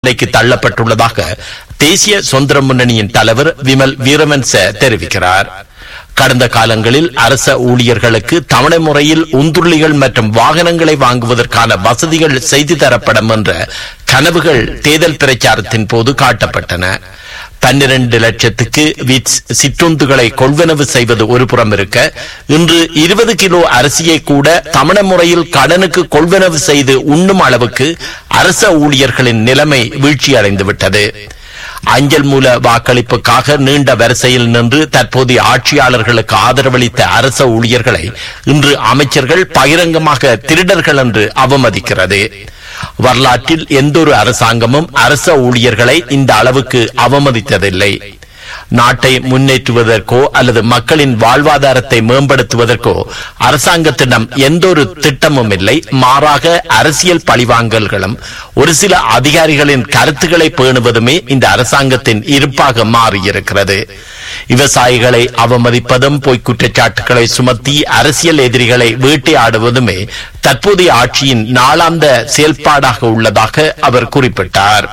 நிலைக்கு தள்ளப்பட்டுள்ளதாக தேசிய சுதந்திர முன்னணியின் தலைவர் விமல் வீரவன்ச தெரிவிக்கிறார் கடந்த காலங்களில் அரச ஊழியர்களுக்கு தவணை முறையில் உந்துருளிகள் மற்றும் வாகனங்களை வாங்குவதற்கான வசதிகள் செய்து தரப்படும் என்ற கனவுகள் தேர்தல் பிரச்சாரத்தின் போது காட்டப்பட்டன பன்னிரண்டு லட்சத்துக்கு விட்ஸ் சிற்றுந்துகளை கொள்வனவு செய்வது ஒரு புறம் இருக்க இன்று இருபது கிலோ அரிசியை கூட தமண முறையில் கடனுக்கு கொள்வனவு செய்து உண்ணும் அளவுக்கு அரச ஊழியர்களின் நிலைமை வீழ்ச்சியடைந்து விட்டது அஞ்சல் மூல வாக்களிப்புக்காக நீண்ட வரிசையில் நின்று தற்போதைய ஆட்சியாளர்களுக்கு ஆதரவளித்த அரச ஊழியர்களை இன்று அமைச்சர்கள் பகிரங்கமாக திருடர்கள் என்று அவமதிக்கிறது வரலாற்றில் எந்தொரு அரசாங்கமும் அரச ஊழியர்களை இந்த அளவுக்கு அவமதித்ததில்லை நாட்டை முன்னேற்றுவதற்கோ அல்லது மக்களின் வாழ்வாதாரத்தை மேம்படுத்துவதற்கோ அரசாங்கத்திடம் எந்த ஒரு திட்டமும் இல்லை மாறாக அரசியல் பழிவாங்கல்களும் ஒரு சில அதிகாரிகளின் கருத்துக்களை பேணுவதுமே இந்த அரசாங்கத்தின் இருப்பாக மாறியிருக்கிறது விவசாயிகளை அவமதிப்பதும் பொய் குற்றச்சாட்டுகளை சுமத்தி அரசியல் எதிரிகளை வேட்டையாடுவதுமே தற்போதைய ஆட்சியின் நாளாந்த செயல்பாடாக உள்ளதாக அவர் குறிப்பிட்டார்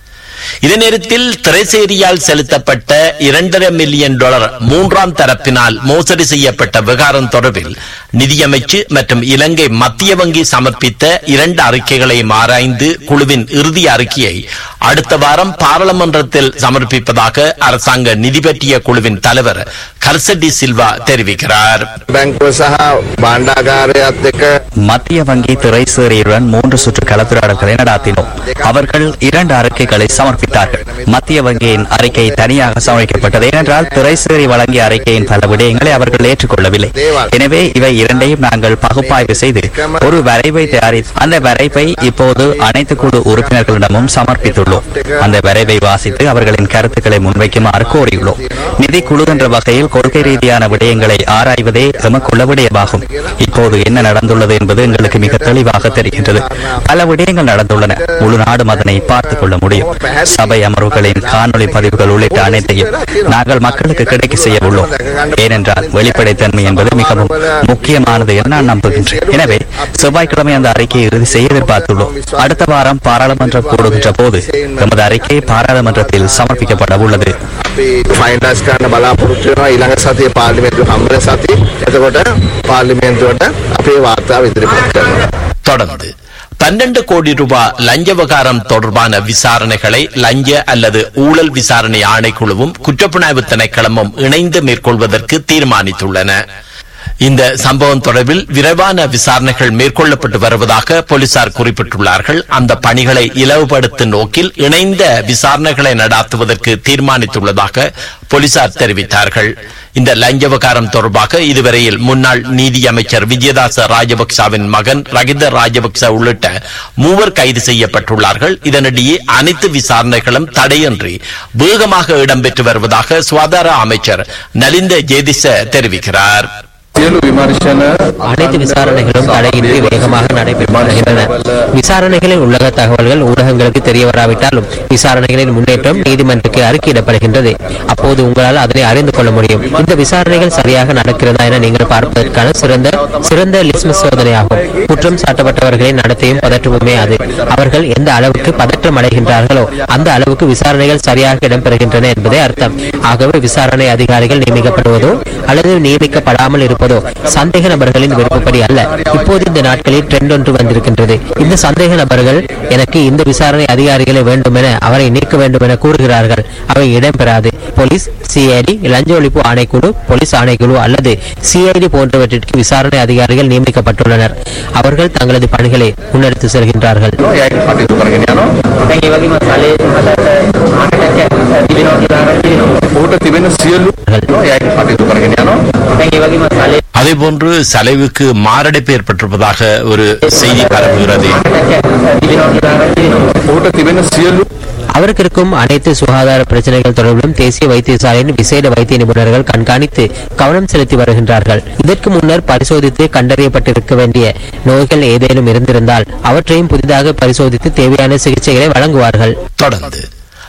இதே நேரத்தில் திரைசேரியால் செலுத்தப்பட்ட இரண்டரை மில்லியன் டாலர் மூன்றாம் தரப்பினால் மோசடி செய்யப்பட்ட விவகாரம் தொடர்பில் நிதியமைச்சு மற்றும் இலங்கை மத்திய வங்கி சமர்ப்பித்த இரண்டு அறிக்கைகளை ஆராய்ந்து குழுவின் இறுதி அறிக்கையை அடுத்த வாரம் பாராளுமன்றத்தில் சமர்ப்பிப்பதாக அரசாங்க நிதி பற்றிய குழுவின் தலைவர் கர்சடி சில்வா தெரிவிக்கிறார் බැංකුව සහ බණ්ඩාගාරයත් එක மத்திய வங்கி திரைசேரியுடன் மூன்று சுற்று கலந்துரையாடல்களை நடாத்தினோம் அவர்கள் இரண்டு அறிக்கைகளை சமர்ப்பித்தார்கள் மத்திய வங்கியின் அறிக்கை தனியாக சமர்ப்பிக்கப்பட்டது ஏனென்றால் திரைசேரி வழங்கிய அறிக்கையின் பல விடயங்களை அவர்கள் ஏற்றுக்கொள்ளவில்லை எனவே இவை இரண்டையும் நாங்கள் பகுப்பாய்வு செய்து ஒரு வரைவை தயாரித்து அந்த வரைவை இப்போது அனைத்து குழு உறுப்பினர்களிடமும் சமர்ப்பித்துள்ளோம் அந்த வரைவை வாசித்து அவர்களின் கருத்துக்களை முன்வைக்குமாறு கோரியுள்ளோம் நிதி குழு என்ற வகையில் கொள்கை ரீதியான விடயங்களை ஆராய்வதே எமக்குள்ள விடயமாகும் இப்போது என்ன நடந்துள்ளது என்பது எங்களுக்கு மிக தெளிவாக தெரிகின்றது பல விடயங்கள் நடந்துள்ளன முழு நாடும் அதனை பார்த்துக் கொள்ள முடியும் சபை அமர்வுகளின் காணொளி பதிவுகள் உள்ளிட்ட அனைத்தையும் நாங்கள் மக்களுக்கு கிடைக்க செய்ய உள்ளோம் ஏனென்றால் வெளிப்படைத்தன்மை என்பது மிகவும் முக்கியமானது என நான் நம்புகின்றேன் எனவே செவ்வாய்க்கிழமை அந்த அறிக்கையை இறுதி செய்ய எதிர்பார்த்துள்ளோம் அடுத்த வாரம் பாராளுமன்றம் கூடுகின்ற போது எமது அறிக்கை பாராளுமன்றத்தில் சமர்ப்பிக்கப்பட உள்ளது අපි ෆයින්ඩස් කරන්න බලාපොරොත්තු වෙනවා ඊළඟ සතියේ පාර්ලිමේන්තුව හම්බෙන සතිය. එතකොට පාර්ලිමේන්තුවට අපේ වාර්තාව ඉදිරිපත් කරනවා. தொடர்ந்து பன்னெண்டு கோடி ரூபாய் லஞ்ச விவகாரம் தொடர்பான விசாரணைகளை லஞ்ச அல்லது ஊழல் விசாரணை ஆணைக்குழுவும் குற்றப்புலனாய்வு திணைக்களமும் இணைந்து மேற்கொள்வதற்கு தீர்மானித்துள்ளன இந்த சம்பவம் தொடர்பில் விரைவான விசாரணைகள் மேற்கொள்ளப்பட்டு வருவதாக போலீசார் குறிப்பிட்டுள்ளார்கள் அந்த பணிகளை இலவுபடுத்தும் நோக்கில் இணைந்த விசாரணைகளை நடாத்துவதற்கு தீர்மானித்துள்ளதாக போலீசார் தெரிவித்தார்கள் இந்த லஞ்ச விவகாரம் தொடர்பாக இதுவரையில் முன்னாள் நீதி அமைச்சர் விஜயதாச ராஜபக்சாவின் மகன் ரகித ராஜபக்ச உள்ளிட்ட மூவர் கைது செய்யப்பட்டுள்ளார்கள் இதனிடையே அனைத்து விசாரணைகளும் தடையின்றி வேகமாக இடம்பெற்று வருவதாக சுகாதார அமைச்சர் நலிந்த ஜேதிச தெரிவிக்கிறார் සියලු විමර්ශන அனைத்து விசாரணைகளும் தடையின்றி வேகமாக நடைபெற்று வருகின்றன விசாரணைகளில் உலக தகவல்கள் ஊடகங்களுக்கு தெரிய வராவிட்டாலும் விசாரணைகளின் முன்னேற்றம் நீதிமன்றத்துக்கு அறிக்கையிடப்படுகின்றது அப்போது உங்களால் அதனை அறிந்து கொள்ள முடியும் இந்த விசாரணைகள் சரியாக நடக்கிறதா என நீங்கள் பார்ப்பதற்கான சிறந்த சிறந்த லிஸ்மஸ் சோதனையாகும் குற்றம் சாட்டப்பட்டவர்களின் நடத்தையும் பதற்றமுமே அது அவர்கள் எந்த அளவுக்கு பதற்றம் அடைகின்றார்களோ அந்த அளவுக்கு விசாரணைகள் சரியாக இடம்பெறுகின்றன என்பதே அர்த்தம் ஆகவே விசாரணை அதிகாரிகள் நியமிக்கப்படுவதோ அல்லது நியமிக்கப்படாமல் இருப்பதோ சந்தேக நபர்களின் விருப்பப்படி அல்ல இப்போது இந்த நாட்களில் ட்ரெண்ட் ஒன்று வந்திருக்கின்றது இந்த சந்தேக நபர்கள் எனக்கு இந்த விசாரணை அதிகாரிகளை வேண்டும் என அவரை நீக்க வேண்டும் என கூறுகிறார்கள் அவை இடம்பெறாது போலீஸ் சிஐடி லஞ்ச ஒழிப்பு ஆணைக்குழு போலீஸ் ஆணைக்குழு அல்லது சிஐடி போன்றவற்றிற்கு விசாரணை அதிகாரிகள் நியமிக்கப்பட்டுள்ளனர் அவர்கள் தங்களது பணிகளை முன்னெடுத்து செல்கின்றார்கள் යයි කටයුතු කරගෙන යනවා. ඔහුට තිබෙන සියලු යයි කටයුතු කරගෙන යනවා. அதேபோன்று செலவுக்கு மாரடைப்பு ஏற்பட்டிருப்பதாக ஒரு செய்தி பரவுகிறது ඔහුට තිබෙන සියලු அவருக்கு இருக்கும் அனைத்து சுகாதார பிரச்சனைகள் தொடர்பிலும் தேசிய வைத்தியசாலையின் விசேட வைத்திய நிபுணர்கள் கண்காணித்து கவனம் செலுத்தி வருகின்றார்கள் இதற்கு முன்னர் பரிசோதித்து கண்டறியப்பட்டிருக்க வேண்டிய நோய்கள் ஏதேனும் இருந்திருந்தால் அவற்றையும் புதிதாக பரிசோதித்து தேவையான சிகிச்சைகளை வழங்குவார்கள் தொடர்ந்து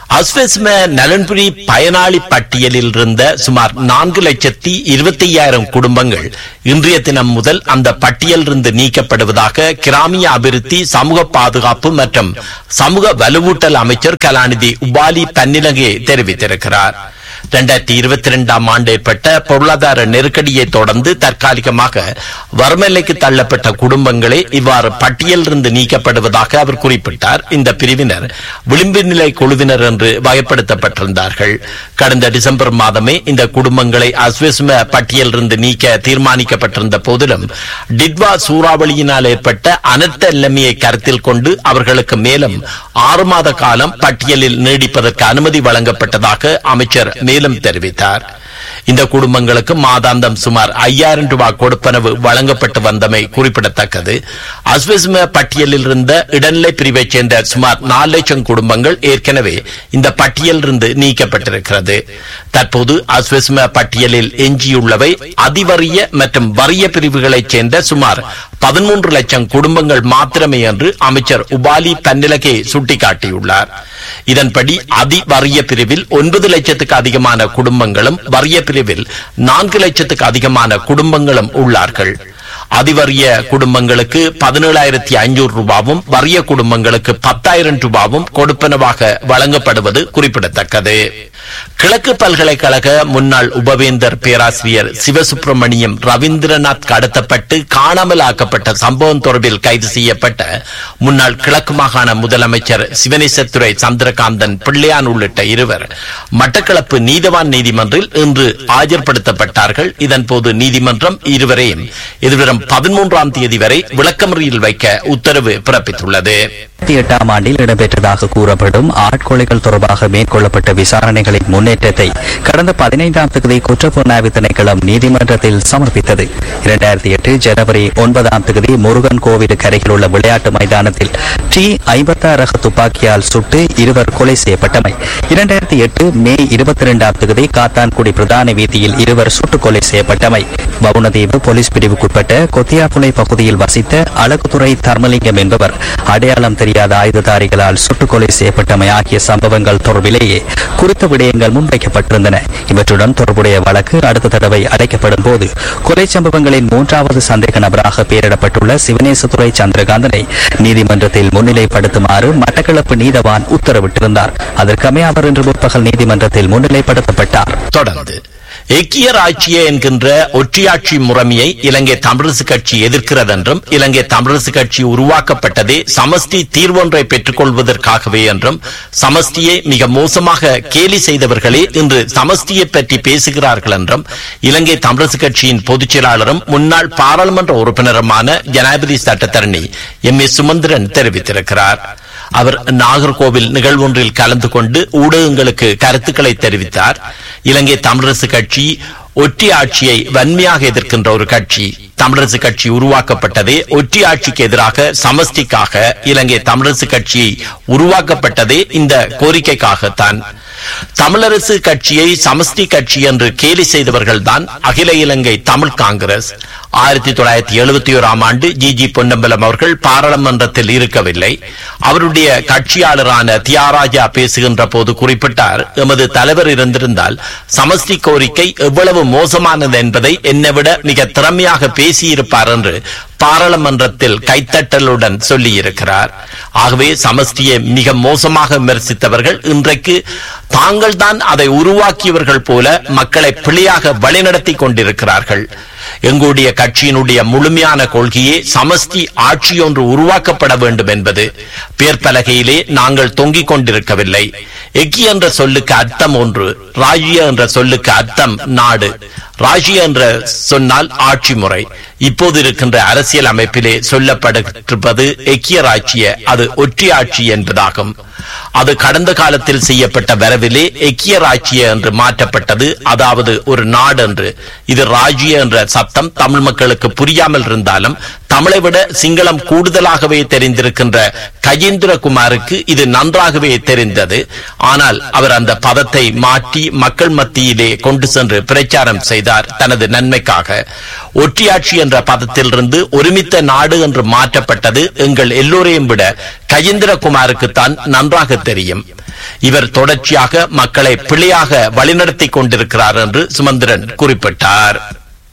அஸ்வெஸ்ம நலன்புரி பயனாளி பட்டியலில் இருந்த சுமார் நான்கு லட்சத்தி இருபத்தி ஐயாயிரம் குடும்பங்கள் இன்றைய தினம் முதல் அந்த பட்டியலிருந்து நீக்கப்படுவதாக கிராமிய அபிவிருத்தி சமூக பாதுகாப்பு மற்றும் சமூக வலுவூட்டல் அமைச்சர் கலாநிதி உபாலி பன்னிலகே தெரிவித்திருக்கிறார் இரண்டாயிரத்தி இருபத்தி இரண்டாம் ஆண்டு ஏற்பட்ட பொருளாதார நெருக்கடியை தொடர்ந்து தற்காலிகமாக வறுமைக்கு தள்ளப்பட்ட குடும்பங்களே இவ்வாறு பட்டியலிருந்து நீக்கப்படுவதாக அவர் குறிப்பிட்டார் இந்த பிரிவினர் விளிம்பு நிலை குழுவினர் என்று வகைப்படுத்தப்பட்டிருந்தார்கள் கடந்த டிசம்பர் மாதமே இந்த குடும்பங்களை அஸ்வெஸ்ம பட்டியலிருந்து நீக்க தீர்மானிக்கப்பட்டிருந்த போதிலும் டிட்வா சூறாவளியினால் ஏற்பட்ட அனர்த்த நிலைமையை கருத்தில் கொண்டு அவர்களுக்கு மேலும் ஆறு மாத காலம் பட்டியலில் நீடிப்பதற்கு அனுமதி வழங்கப்பட்டதாக அமைச்சர் மேலும் தெரிவித்தார் இந்த குடும்பங்களுக்கு மாதாந்தம் சுமார் ஐயாயிரம் ரூபாய் கொடுப்பனவு வழங்கப்பட்டு வந்தமை குறிப்பிடத்தக்கது அஸ்வெஸ்ம பட்டியலில் இருந்த இடைநிலை பிரிவைச் சேர்ந்த சுமார் நாலு லட்சம் குடும்பங்கள் ஏற்கனவே இந்த பட்டியலிருந்து நீக்கப்பட்டிருக்கிறது தற்போது அஸ்வெஸ்ம பட்டியலில் எஞ்சியுள்ளவை அதிவறிய மற்றும் வறிய பிரிவுகளைச் சேர்ந்த சுமார் பதிமூன்று லட்சம் குடும்பங்கள் மாத்திரமே என்று அமைச்சர் உபாலி தன்னிலகே சுட்டிக்காட்டியுள்ளார் இதன்படி அதிவறிய பிரிவில் ஒன்பது லட்சத்துக்கு அதிகமான குடும்பங்களும் வறிய பிரிவில் நான்கு லட்சத்துக்கு அதிகமான குடும்பங்களும் உள்ளார்கள் அதிவறிய குடும்பங்களுக்கு பதினேழாயிரத்தி ஐநூறு ரூபாவும் வறிய குடும்பங்களுக்கு பத்தாயிரம் ரூபாவும் கொடுப்பனவாக வழங்கப்படுவது குறிப்பிடத்தக்கது கிழக்கு பல்கலைக்கழக முன்னாள் உபவேந்தர் பேராசிரியர் சிவசுப்பிரமணியம் ரவீந்திரநாத் கடத்தப்பட்டு காணாமல் ஆக்கப்பட்ட சம்பவம் தொடர்பில் கைது செய்யப்பட்ட முன்னாள் கிழக்கு மாகாண முதலமைச்சர் சிவனேசத்துறை சந்திரகாந்தன் பிள்ளையான் உள்ளிட்ட இருவர் மட்டக்களப்பு நீதவான் நீதிமன்றில் இன்று ஆஜர்படுத்தப்பட்டார்கள் இதன்போது நீதிமன்றம் இருவரையும் எதிர்வரும் பதிமூன்றாம் தேதி வரை விளக்கமறியில் வைக்க உத்தரவு பிறப்பித்துள்ளது இரண்டாயிரத்தி எட்டாம் ஆண்டில் இடம்பெற்றதாக கூறப்படும் ஆட்கொலைகள் தொடர்பாக மேற்கொள்ளப்பட்ட விசாரணைகளின் முன்னேற்றத்தை கடந்த பதினைந்தாம் தேதி குற்றப்புலனாய்வு திணைக்களம் நீதிமன்றத்தில் சமர்ப்பித்தது இரண்டாயிரத்தி எட்டு ஜனவரி ஒன்பதாம் தேதி முருகன் கோவிலுக்கு அருகில் உள்ள விளையாட்டு மைதானத்தில் டி ஐம்பத்தாறு ரக துப்பாக்கியால் சுட்டு இருவர் கொலை செய்யப்பட்டமை இரண்டாயிரத்தி எட்டு மே இருபத்தி இரண்டாம் தேதி காத்தான்குடி பிரதான வீதியில் இருவர் சுட்டுக் கொலை செய்யப்பட்டமை வவுனதீவு போலீஸ் பிரிவுக்குட்பட்ட கொத்தியாப்புலை பகுதியில் வசித்த அழகுதுறை தர்மலிங்கம் என்பவர் அடையாளம் தெரியாத ஆயுததாரிகளால் சுட்டுக் கொலை செய்யப்பட்டமை ஆகிய சம்பவங்கள் தொடர்பிலேயே குறித்த விடயங்கள் முன்வைக்கப்பட்டிருந்தன இவற்றுடன் தொடர்புடைய வழக்கு அடுத்த தடவை அடைக்கப்படும் போது கொலை சம்பவங்களின் மூன்றாவது சந்தேக நபராக பெயரிடப்பட்டுள்ள சிவனேசதுரை சந்திரகாந்தனை நீதிமன்றத்தில் முன்னிலைப்படுத்துமாறு மட்டக்களப்பு நீதவான் உத்தரவிட்டிருந்தார் அதற்கமே அவர் இன்று முற்பகல் நீதிமன்றத்தில் முன்னிலைப்படுத்தப்பட்டார் தொடர்ந்து ஐக்கிய ராஜ்ய என்கின்ற ஒற்றையாட்சி முறைமையை இலங்கை தமிழரசு கட்சி எதிர்க்கிறது என்றும் இலங்கை தமிழரசு கட்சி உருவாக்கப்பட்டதே சமஷ்டி தீர்வொன்றை பெற்றுக் கொள்வதற்காகவே என்றும் சமஷ்டியை மிக மோசமாக கேலி செய்தவர்களே இன்று சமஷ்டியை பற்றி பேசுகிறார்கள் என்றும் இலங்கை தமிழரசு கட்சியின் பொதுச் செயலாளரும் முன்னாள் பாராளுமன்ற உறுப்பினருமான ஜனாதிபதி சட்டத்தரணி எம் ஏ சுமந்திரன் தெரிவித்திருக்கிறார் அவர் நாகர்கோவில் நிகழ்வொன்றில் கலந்து கொண்டு ஊடகங்களுக்கு கருத்துக்களை தெரிவித்தார் இலங்கை தமிழரசு கட்சி ஒற்றை ஆட்சியை வன்மையாக எதிர்க்கின்ற ஒரு கட்சி தமிழரசு கட்சி உருவாக்கப்பட்டதே ஒற்றை ஆட்சிக்கு எதிராக சமஷ்டிக்காக இலங்கை தமிழரசு கட்சி உருவாக்கப்பட்டதே இந்த கோரிக்கைக்காகத்தான் தமிழரசு கட்சியை சமஷ்டி கட்சி என்று கேலி செய்தவர்கள்தான் அகில இலங்கை தமிழ் காங்கிரஸ் ஆயிரத்தி தொள்ளாயிரத்தி எழுபத்தி ஓராம் ஆண்டு ஜி ஜி பொன்னம்பலம் அவர்கள் பாராளுமன்றத்தில் இருக்கவில்லை அவருடைய கட்சியாளரான தியாராஜா பேசுகின்ற போது குறிப்பிட்டார் எமது தலைவர் இருந்திருந்தால் சமஷ்டி கோரிக்கை எவ்வளவு மோசமானது என்பதை என்னை விட மிக திறமையாக பேசியிருப்பார் என்று பாராளுமன்றத்தில் கைத்தட்டலுடன் சொல்லியிருக்கிறார் ஆகவே சமஷ்டியை மிக மோசமாக விமர்சித்தவர்கள் இன்றைக்கு தாங்கள் தான் அதை உருவாக்கியவர்கள் போல மக்களை பிழையாக வழிநடத்தி கொண்டிருக்கிறார்கள் எங்களுடைய கட்சியினுடைய முழுமையான கொள்கையே சமஷ்டி ஆட்சி ஒன்று உருவாக்கப்பட வேண்டும் என்பது பேர்பலகையிலே நாங்கள் தொங்கிக் கொண்டிருக்கவில்லை எக்கி என்ற சொல்லுக்கு அர்த்தம் ஒன்று ராஜ்ய என்ற சொல்லுக்கு அர்த்தம் நாடு ராஜ்ய என்ற சொன்னால் ஆட்சி முறை இப்போது இருக்கின்ற அரசியல் அமைப்பிலே சொல்லப்பட்டிருப்பது எக்கிய ராஜ்ய அது ஒற்றை ஆட்சி என்பதாகும் அது கடந்த காலத்தில் செய்யப்பட்ட வரவிலே எக்கிய ராஜ்ய என்று மாற்றப்பட்டது அதாவது ஒரு நாடு என்று இது ராஜ்ய என்ற சப்தம் தமிழ் மக்களுக்கு புரியாமல் இருந்தாலும் தமிழை விட சிங்களம் கூடுதலாகவே தெரிந்திருக்கின்ற கஜேந்திரகுமாருக்கு இது நன்றாகவே தெரிந்தது ஆனால் அவர் அந்த பதத்தை மாற்றி மக்கள் மத்தியிலே கொண்டு சென்று பிரச்சாரம் செய்தார் செய்தார் தனது நன்மைக்காக ஒற்றியாட்சி என்ற பதத்திலிருந்து ஒருமித்த நாடு என்று மாற்றப்பட்டது எங்கள் எல்லோரையும் விட கஜேந்திரகுமாருக்குத்தான் நன்றாக தெரியும் இவர் தொடர்ச்சியாக மக்களை பிழையாக வழிநடத்திக் கொண்டிருக்கிறார் என்று சுமந்திரன் குறிப்பிட்டார்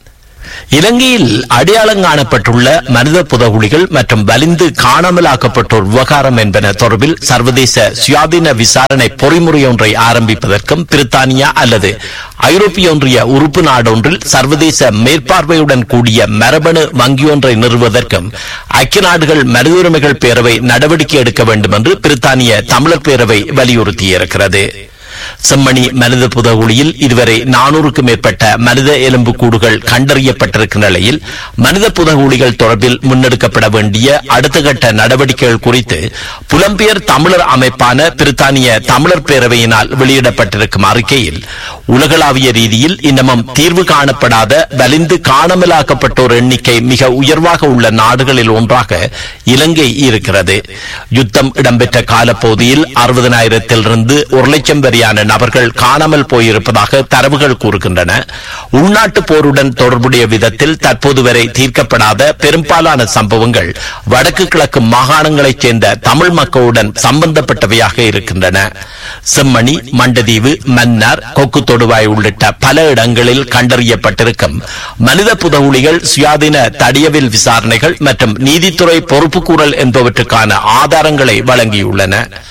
இலங்கையில் அடையாளம் காணப்பட்டுள்ள மனித புதகுழிகள் மற்றும் வலிந்து காணாமலாக்கப்பட்டோர் விவகாரம் என்பன தொடர்பில் சர்வதேச சுயாதீன விசாரணை பொறிமுறை ஒன்றை ஆரம்பிப்பதற்கும் பிரித்தானியா அல்லது ஐரோப்பிய ஒன்றிய உறுப்பு நாடொன்றில் சர்வதேச மேற்பார்வையுடன் கூடிய மரபணு வங்கியொன்றை நிறுவுவதற்கும் ஐக்கிய நாடுகள் மனித உரிமைகள் பேரவை நடவடிக்கை எடுக்க வேண்டும் என்று பிரித்தானிய தமிழர் பேரவை வலியுறுத்தியிருக்கிறது செம்மணி மனித புதகுழியில் இதுவரை நானூறுக்கும் மேற்பட்ட மனித எலும்பு கூடுகள் கண்டறியப்பட்டிருக்கும் நிலையில் மனித புதகுழிகள் தொடர்பில் முன்னெடுக்கப்பட வேண்டிய அடுத்த கட்ட நடவடிக்கைகள் குறித்து புலம்பெயர் தமிழர் அமைப்பான பிரித்தானிய தமிழர் பேரவையினால் வெளியிடப்பட்டிருக்கும் அறிக்கையில் உலகளாவிய ரீதியில் இன்னமும் தீர்வு காணப்படாத வலிந்து காணாமலாக்கப்பட்டோர் எண்ணிக்கை மிக உயர்வாக உள்ள நாடுகளில் ஒன்றாக இலங்கை இருக்கிறது யுத்தம் இடம்பெற்ற காலப்பகுதியில் அறுபதனாயிரத்திலிருந்து ஒரு லட்சம் வரையான நபர்கள் காணாமல் போயிருப்பதாக தரவுகள் கூறுகின்றன உள்நாட்டு போருடன் தொடர்புடைய விதத்தில் தற்போது வரை தீர்க்கப்படாத பெரும்பாலான சம்பவங்கள் வடக்கு கிழக்கு மாகாணங்களைச் சேர்ந்த தமிழ் மக்களுடன் சம்பந்தப்பட்டவையாக இருக்கின்றன செம்மணி மண்டதீவு மன்னார் கொக்கு தொடுவாய் உள்ளிட்ட பல இடங்களில் கண்டறியப்பட்டிருக்கும் மனித புதகுழிகள் சுயாதீன தடியவில் விசாரணைகள் மற்றும் நீதித்துறை பொறுப்புக்கூறல் என்பவற்றுக்கான ஆதாரங்களை வழங்கியுள்ளன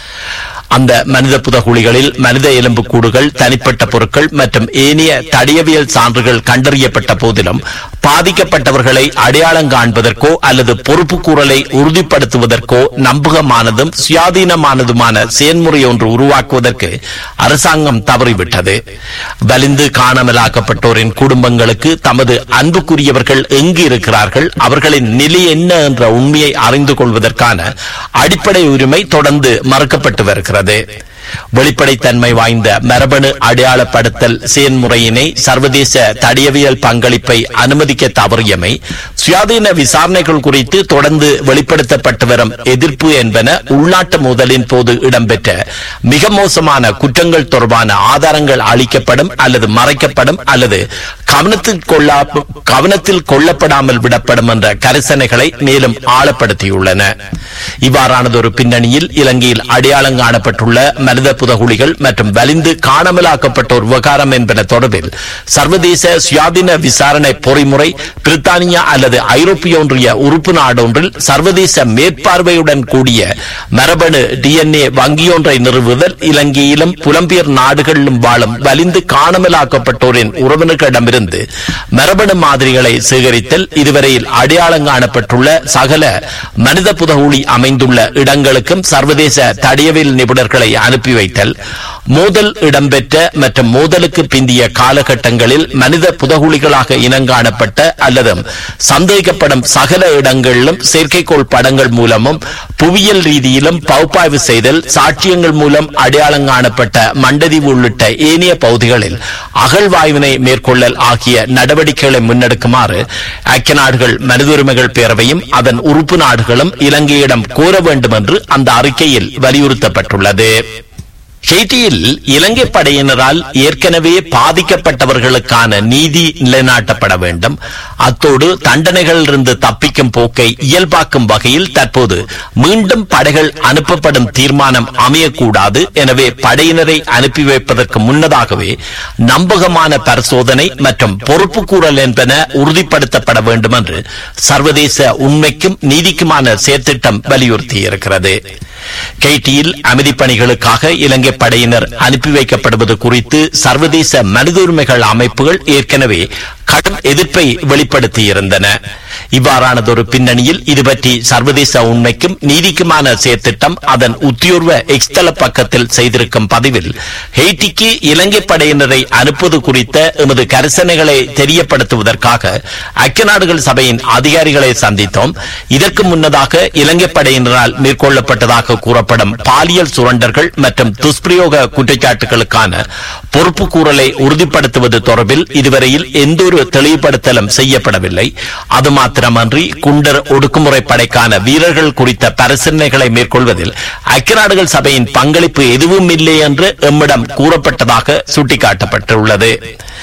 அந்த மனித புதகுழிகளில் மனித எலும்பு கூடுகள் தனிப்பட்ட பொருட்கள் மற்றும் ஏனைய தடியவியல் சான்றுகள் கண்டறியப்பட்ட போதிலும் பாதிக்கப்பட்டவர்களை அடையாளம் காண்பதற்கோ அல்லது பொறுப்பு கூறலை உறுதிப்படுத்துவதற்கோ நம்பகமானதும் சுயாதீனமானதுமான செயல்முறை ஒன்று உருவாக்குவதற்கு அரசாங்கம் தவறிவிட்டது வலிந்து காணாமலாக்கப்பட்டோரின் குடும்பங்களுக்கு தமது அன்புக்குரியவர்கள் எங்கு இருக்கிறார்கள் அவர்களின் நிலை என்ன என்ற உண்மையை அறிந்து கொள்வதற்கான அடிப்படை உரிமை தொடர்ந்து மறுக்கப்பட்டு வருகிறது வெளிப்படைத்தன்மை வாய்ந்த மரபணு அடையாளப்படுத்தல் செயல்முறையினை சர்வதேச தடியவியல் பங்களிப்பை அனுமதிக்க தவறியமை சுயாதீன விசாரணைகள் குறித்து தொடர்ந்து வெளிப்படுத்தப்பட்டு வரும் எதிர்ப்பு என்பன உள்நாட்டு மோதலின் போது இடம்பெற்ற மிக மோசமான குற்றங்கள் தொடர்பான ஆதாரங்கள் அளிக்கப்படும் அல்லது மறைக்கப்படும் அல்லது கவனத்தில் கொள்ளா கவனத்தில் கொள்ளப்படாமல் விடப்படும் என்ற கரிசனைகளை மேலும் ஆழப்படுத்தியுள்ளன இவ்வாறானதொரு பின்னணியில் இலங்கையில் அடையாளம் காணப்பட்டுள்ள மனித புதகுழிகள் மற்றும் வலிந்து காணாமலாக்கப்பட்டோர் விவகாரம் என்பன தொடர்பில் சர்வதேச சுயாதீன விசாரணை பொறிமுறை பிரித்தானியா அல்லது ஐரோப்பிய ஒன்றிய உறுப்பு நாடொன்றில் சர்வதேச மேற்பார்வையுடன் கூடிய மரபணு டிஎன்ஏ வங்கியொன்றை நிறுவுதல் இலங்கையிலும் புலம்பெயர் நாடுகளிலும் வாழும் வலிந்து காணாமலாக்கப்பட்டோரின் உறவினர்களிடமிருந்து மரபணு மாதிரிகளை சேகரித்தல் இதுவரையில் அடையாளம் காணப்பட்டுள்ள சகல மனித புதகுழி அமைந்துள்ள இடங்களுக்கும் சர்வதேச தடியவியல் நிபுணர்களை அனுப்பி வைத்தல் மோதல் இடம்பெற்ற மற்றும் மோதலுக்கு பிந்திய காலகட்டங்களில் மனித புதகுழிகளாக இனங்காணப்பட்ட அல்லது சந்தேகப்படும் சகல இடங்களிலும் செயற்கைக்கோள் படங்கள் மூலமும் புவியியல் ரீதியிலும் பகுப்பாய்வு செய்தல் சாட்சியங்கள் மூலம் அடையாளம் காணப்பட்ட மண்டதீவு உள்ளிட்ட ஏனைய பகுதிகளில் அகழ்வாய்வினை மேற்கொள்ளல் ஆகிய நடவடிக்கைகளை முன்னெடுக்குமாறு ஐக்கிய நாடுகள் மனித உரிமைகள் பேரவையும் அதன் உறுப்பு நாடுகளும் இலங்கையிடம் கோர வேண்டும் என்று அந்த அறிக்கையில் வலியுறுத்தப்பட்டுள்ளது ஹெய்டியில் இலங்கை படையினரால் ஏற்கனவே பாதிக்கப்பட்டவர்களுக்கான நீதி நிலைநாட்டப்பட வேண்டும் அத்தோடு தண்டனைகளிலிருந்து தப்பிக்கும் போக்கை இயல்பாக்கும் வகையில் தற்போது மீண்டும் படைகள் அனுப்பப்படும் தீர்மானம் அமையக்கூடாது எனவே படையினரை அனுப்பி வைப்பதற்கு முன்னதாகவே நம்பகமான பரிசோதனை மற்றும் பொறுப்புக்கூறல் என்பன உறுதிப்படுத்தப்பட வேண்டும் என்று சர்வதேச உண்மைக்கும் நீதிக்குமான செயற்திட்டம் வலியுறுத்தியிருக்கிறது கெய்டியில் அமைதி பணிகளுக்காக இலங்கை படையினர் அனுப்பி வைக்கப்படுவது குறித்து சர்வதேச மனித உரிமைகள் அமைப்புகள் ஏற்கனவே கடும் எதிர்ப்பை வெளிப்படுத்தியிருந்தன இவ்வாறானதொரு பின்னணியில் இது பற்றி சர்வதேச உண்மைக்கும் நீதிக்குமான செயற்திட்டம் அதன் உத்தியோர்வ எக்ஸ்தல பக்கத்தில் செய்திருக்கும் பதிவில் ஹெய்டிக்கு இலங்கை படையினரை அனுப்புவது குறித்த எமது கரிசனைகளை தெரியப்படுத்துவதற்காக ஐக்கிய நாடுகள் சபையின் அதிகாரிகளை சந்தித்தோம் இதற்கு முன்னதாக இலங்கை படையினரால் மேற்கொள்ளப்பட்டதாக கூறப்படும் பாலியல் சுரண்டர்கள் மற்றும் துஷ்பிரயோக குற்றச்சாட்டுகளுக்கான பொறுப்பு கூறலை உறுதிப்படுத்துவது தொடர்பில் இதுவரையில் எந்தொரு தெளிவுபடுத்தலும் செய்யப்படவில்லை அது மாத்திரமன்றி குண்டர் ஒடுக்குமுறை படைக்கான வீரர்கள் குறித்த பரிசீலனைகளை மேற்கொள்வதில் ஐக்கிய நாடுகள் சபையின் பங்களிப்பு எதுவும் இல்லை என்று எம்மிடம் கூறப்பட்டதாக சுட்டிக்காட்டப்பட்டுள்ளது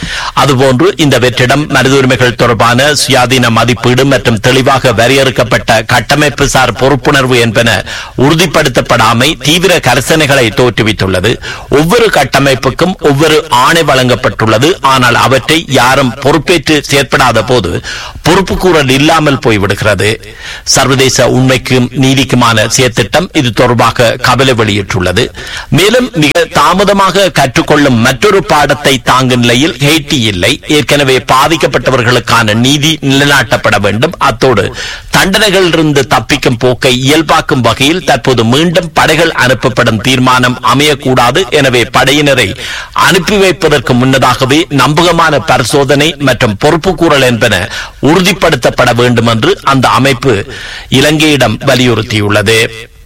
அதுபோன்று இந்த வெற்றிடம் மனித உரிமைகள் தொடர்பான சுயாதீன மதிப்பீடு மற்றும் தெளிவாக வரையறுக்கப்பட்ட கட்டமைப்பு சார் பொறுப்புணர்வு என்பன உறுதிப்படுத்தப்படாமை தீவிர கரிசனைகளை தோற்றுவித்துள்ளது ஒவ்வொரு கட்டமைப்புக்கும் ஒவ்வொரு ஆணை வழங்கப்பட்டுள்ளது ஆனால் அவற்றை யாரும் பொறுப்பேற்று செயற்படாத போது பொறுப்புக்கூறல் இல்லாமல் போய்விடுகிறது சர்வதேச உண்மைக்கும் நீதிக்குமான செயற்திட்டம் இது தொடர்பாக கவலை வெளியிட்டுள்ளது மேலும் மிக தாமதமாக கற்றுக்கொள்ளும் மற்றொரு பாடத்தை தாங்கும் நிலையில் ஹெய்டி இல்லை ஏற்கனவே பாதிக்கப்பட்டவர்களுக்கான நீதி நிலைநாட்டப்பட வேண்டும் அத்தோடு தண்டனைகளிலிருந்து தப்பிக்கும் போக்கை இயல்பாக்கும் வகையில் தற்போது மீண்டும் படைகள் அனுப்பப்படும் தீர்மானம் அமையக்கூடாது எனவே படையினரை அனுப்பி வைப்பதற்கு முன்னதாகவே நம்பகமான பரிசோதனை மற்றும் பொறுப்புக்கூறல் என்பன உறுதிப்படுத்தப்பட வேண்டும் என்று அந்த அமைப்பு இலங்கையிடம் வலியுறுத்தியுள்ளது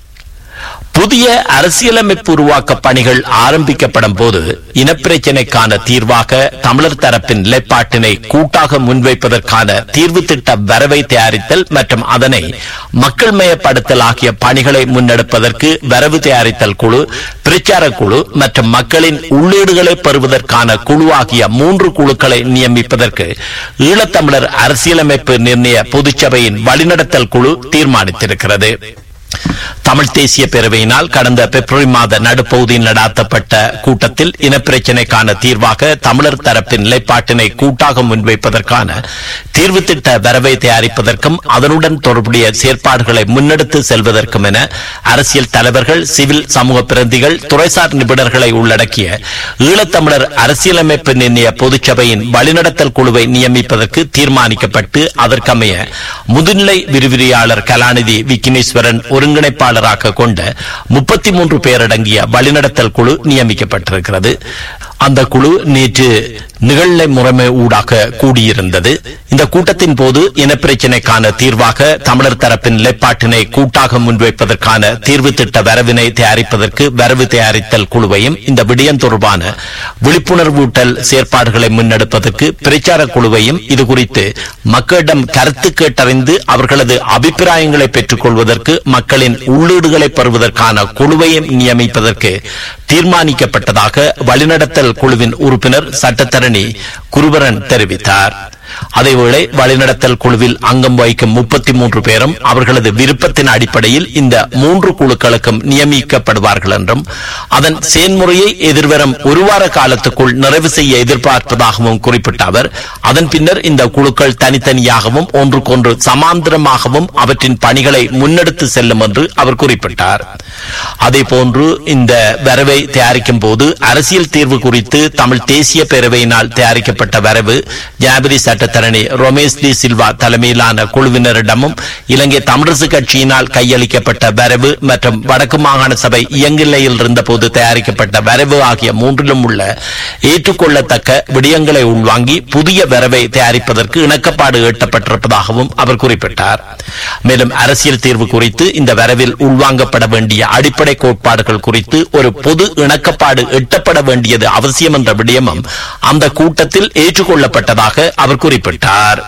புதிய அரசியலமைப்பு உருவாக்க பணிகள் ஆரம்பிக்கப்படும் போது இனப்பிரச்சினைக்கான தீர்வாக தமிழர் தரப்பின் நிலைப்பாட்டினை கூட்டாக முன்வைப்பதற்கான தீர்வு திட்ட வரவை தயாரித்தல் மற்றும் அதனை மக்கள் மயப்படுத்தல் ஆகிய பணிகளை முன்னெடுப்பதற்கு வரவு தயாரித்தல் குழு பிரச்சார குழு மற்றும் மக்களின் உள்ளீடுகளை பெறுவதற்கான குழு ஆகிய மூன்று குழுக்களை நியமிப்பதற்கு ஈழத்தமிழர் அரசியலமைப்பு நிர்ணய பொதுச்சபையின் வழிநடத்தல் குழு தீர்மானித்திருக்கிறது தமிழ் தேசிய பேரவையினால் கடந்த பிப்ரவரி மாத நடுப்பகுதியில் நடாத்தப்பட்ட கூட்டத்தில் இனப்பிரச்சினைக்கான தீர்வாக தமிழர் தரப்பின் நிலைப்பாட்டினை கூட்டாக முன்வைப்பதற்கான தீர்வு திட்ட வரவை தயாரிப்பதற்கும் அதனுடன் தொடர்புடைய செயற்பாடுகளை முன்னெடுத்து செல்வதற்கும் என அரசியல் தலைவர்கள் சிவில் சமூக பிரதிகள் துறைசார் நிபுணர்களை உள்ளடக்கிய ஈழத்தமிழர் அரசியலமைப்பு நிர்ணய பொதுச்சபையின் வழிநடத்தல் குழுவை நியமிப்பதற்கு தீர்மானிக்கப்பட்டு அதற்கமைய முதுநிலை விரிவிரியாளர் கலாநிதி விக்னேஸ்வரன் ஒருங்கிணைப்பாளராக கொண்ட முப்பத்தி மூன்று பேரடங்கிய வழிநடத்தல் குழு நியமிக்கப்பட்டிருக்கிறது அந்த குழு நேற்று நிகழ்நிலை முறைமை ஊடாக கூடியிருந்தது இந்த கூட்டத்தின் போது இனப்பிரச்சினைக்கான தீர்வாக தமிழர் தரப்பின் நிலைப்பாட்டினை கூட்டாக முன்வைப்பதற்கான தீர்வு திட்ட வரவினை தயாரிப்பதற்கு வரவு தயாரித்தல் குழுவையும் இந்த விடயம் தொடர்பான விழிப்புணர்வூட்டல் செயற்பாடுகளை முன்னெடுப்பதற்கு பிரச்சார குழுவையும் இது குறித்து மக்களிடம் கருத்து கேட்டறிந்து அவர்களது அபிப்பிராயங்களை பெற்றுக் கொள்வதற்கு மக்களின் உள்ளீடுகளை பெறுவதற்கான குழுவையும் நியமிப்பதற்கு தீர்மானிக்கப்பட்டதாக வழிநடத்தல் குழுவின் உறுப்பினர் சட்டத்தரணி குருபரன் தெரிவித்தார் அதேவேளை வழிநடத்தல் குழுவில் அங்கம் வகிக்கும் முப்பத்தி மூன்று பேரும் அவர்களது விருப்பத்தின் அடிப்படையில் இந்த மூன்று குழுக்களுக்கும் நியமிக்கப்படுவார்கள் என்றும் அதன் செயல்முறையை எதிர்வரும் ஒரு வார காலத்துக்குள் நிறைவு செய்ய எதிர்பார்ப்பதாகவும் குறிப்பிட்ட அவர் அதன் பின்னர் இந்த குழுக்கள் தனித்தனியாகவும் ஒன்றுக்கொன்று சமாந்தரமாகவும் அவற்றின் பணிகளை முன்னெடுத்து செல்லும் என்று அவர் குறிப்பிட்டார் அதேபோன்று இந்த வரவை தயாரிக்கும் போது அரசியல் தீர்வு குறித்து தமிழ் தேசிய பேரவையினால் தயாரிக்கப்பட்ட வரவு ஜனாதிபதி சட்டத்தரணி ரொமேஷ் டி சில்வா தலைமையிலான குழுவினரிடமும் இலங்கை தமிழரசு கட்சியினால் கையளிக்கப்பட்ட வரவு மற்றும் வடக்கு மாகாண சபை இயங்கிலையில் இருந்தபோது தயாரிக்கப்பட்ட வரவு ஆகிய மூன்றிலும் உள்ள ஏற்றுக்கொள்ளத்தக்க விடயங்களை உள்வாங்கி புதிய வரவை தயாரிப்பதற்கு இணக்கப்பாடு எட்டப்பட்டிருப்பதாகவும் அவர் குறிப்பிட்டார் மேலும் அரசியல் தீர்வு குறித்து இந்த வரவில் உள்வாங்கப்பட வேண்டிய அடிப்படை கோட்பாடுகள் குறித்து ஒரு பொது இணக்கப்பாடு எட்டப்பட வேண்டியது அவசியம் என்ற விடயமும் அந்த கூட்டத்தில் ஏற்றுக்கொள்ளப்பட்டதாக அவர் குறிப்பிட்டார்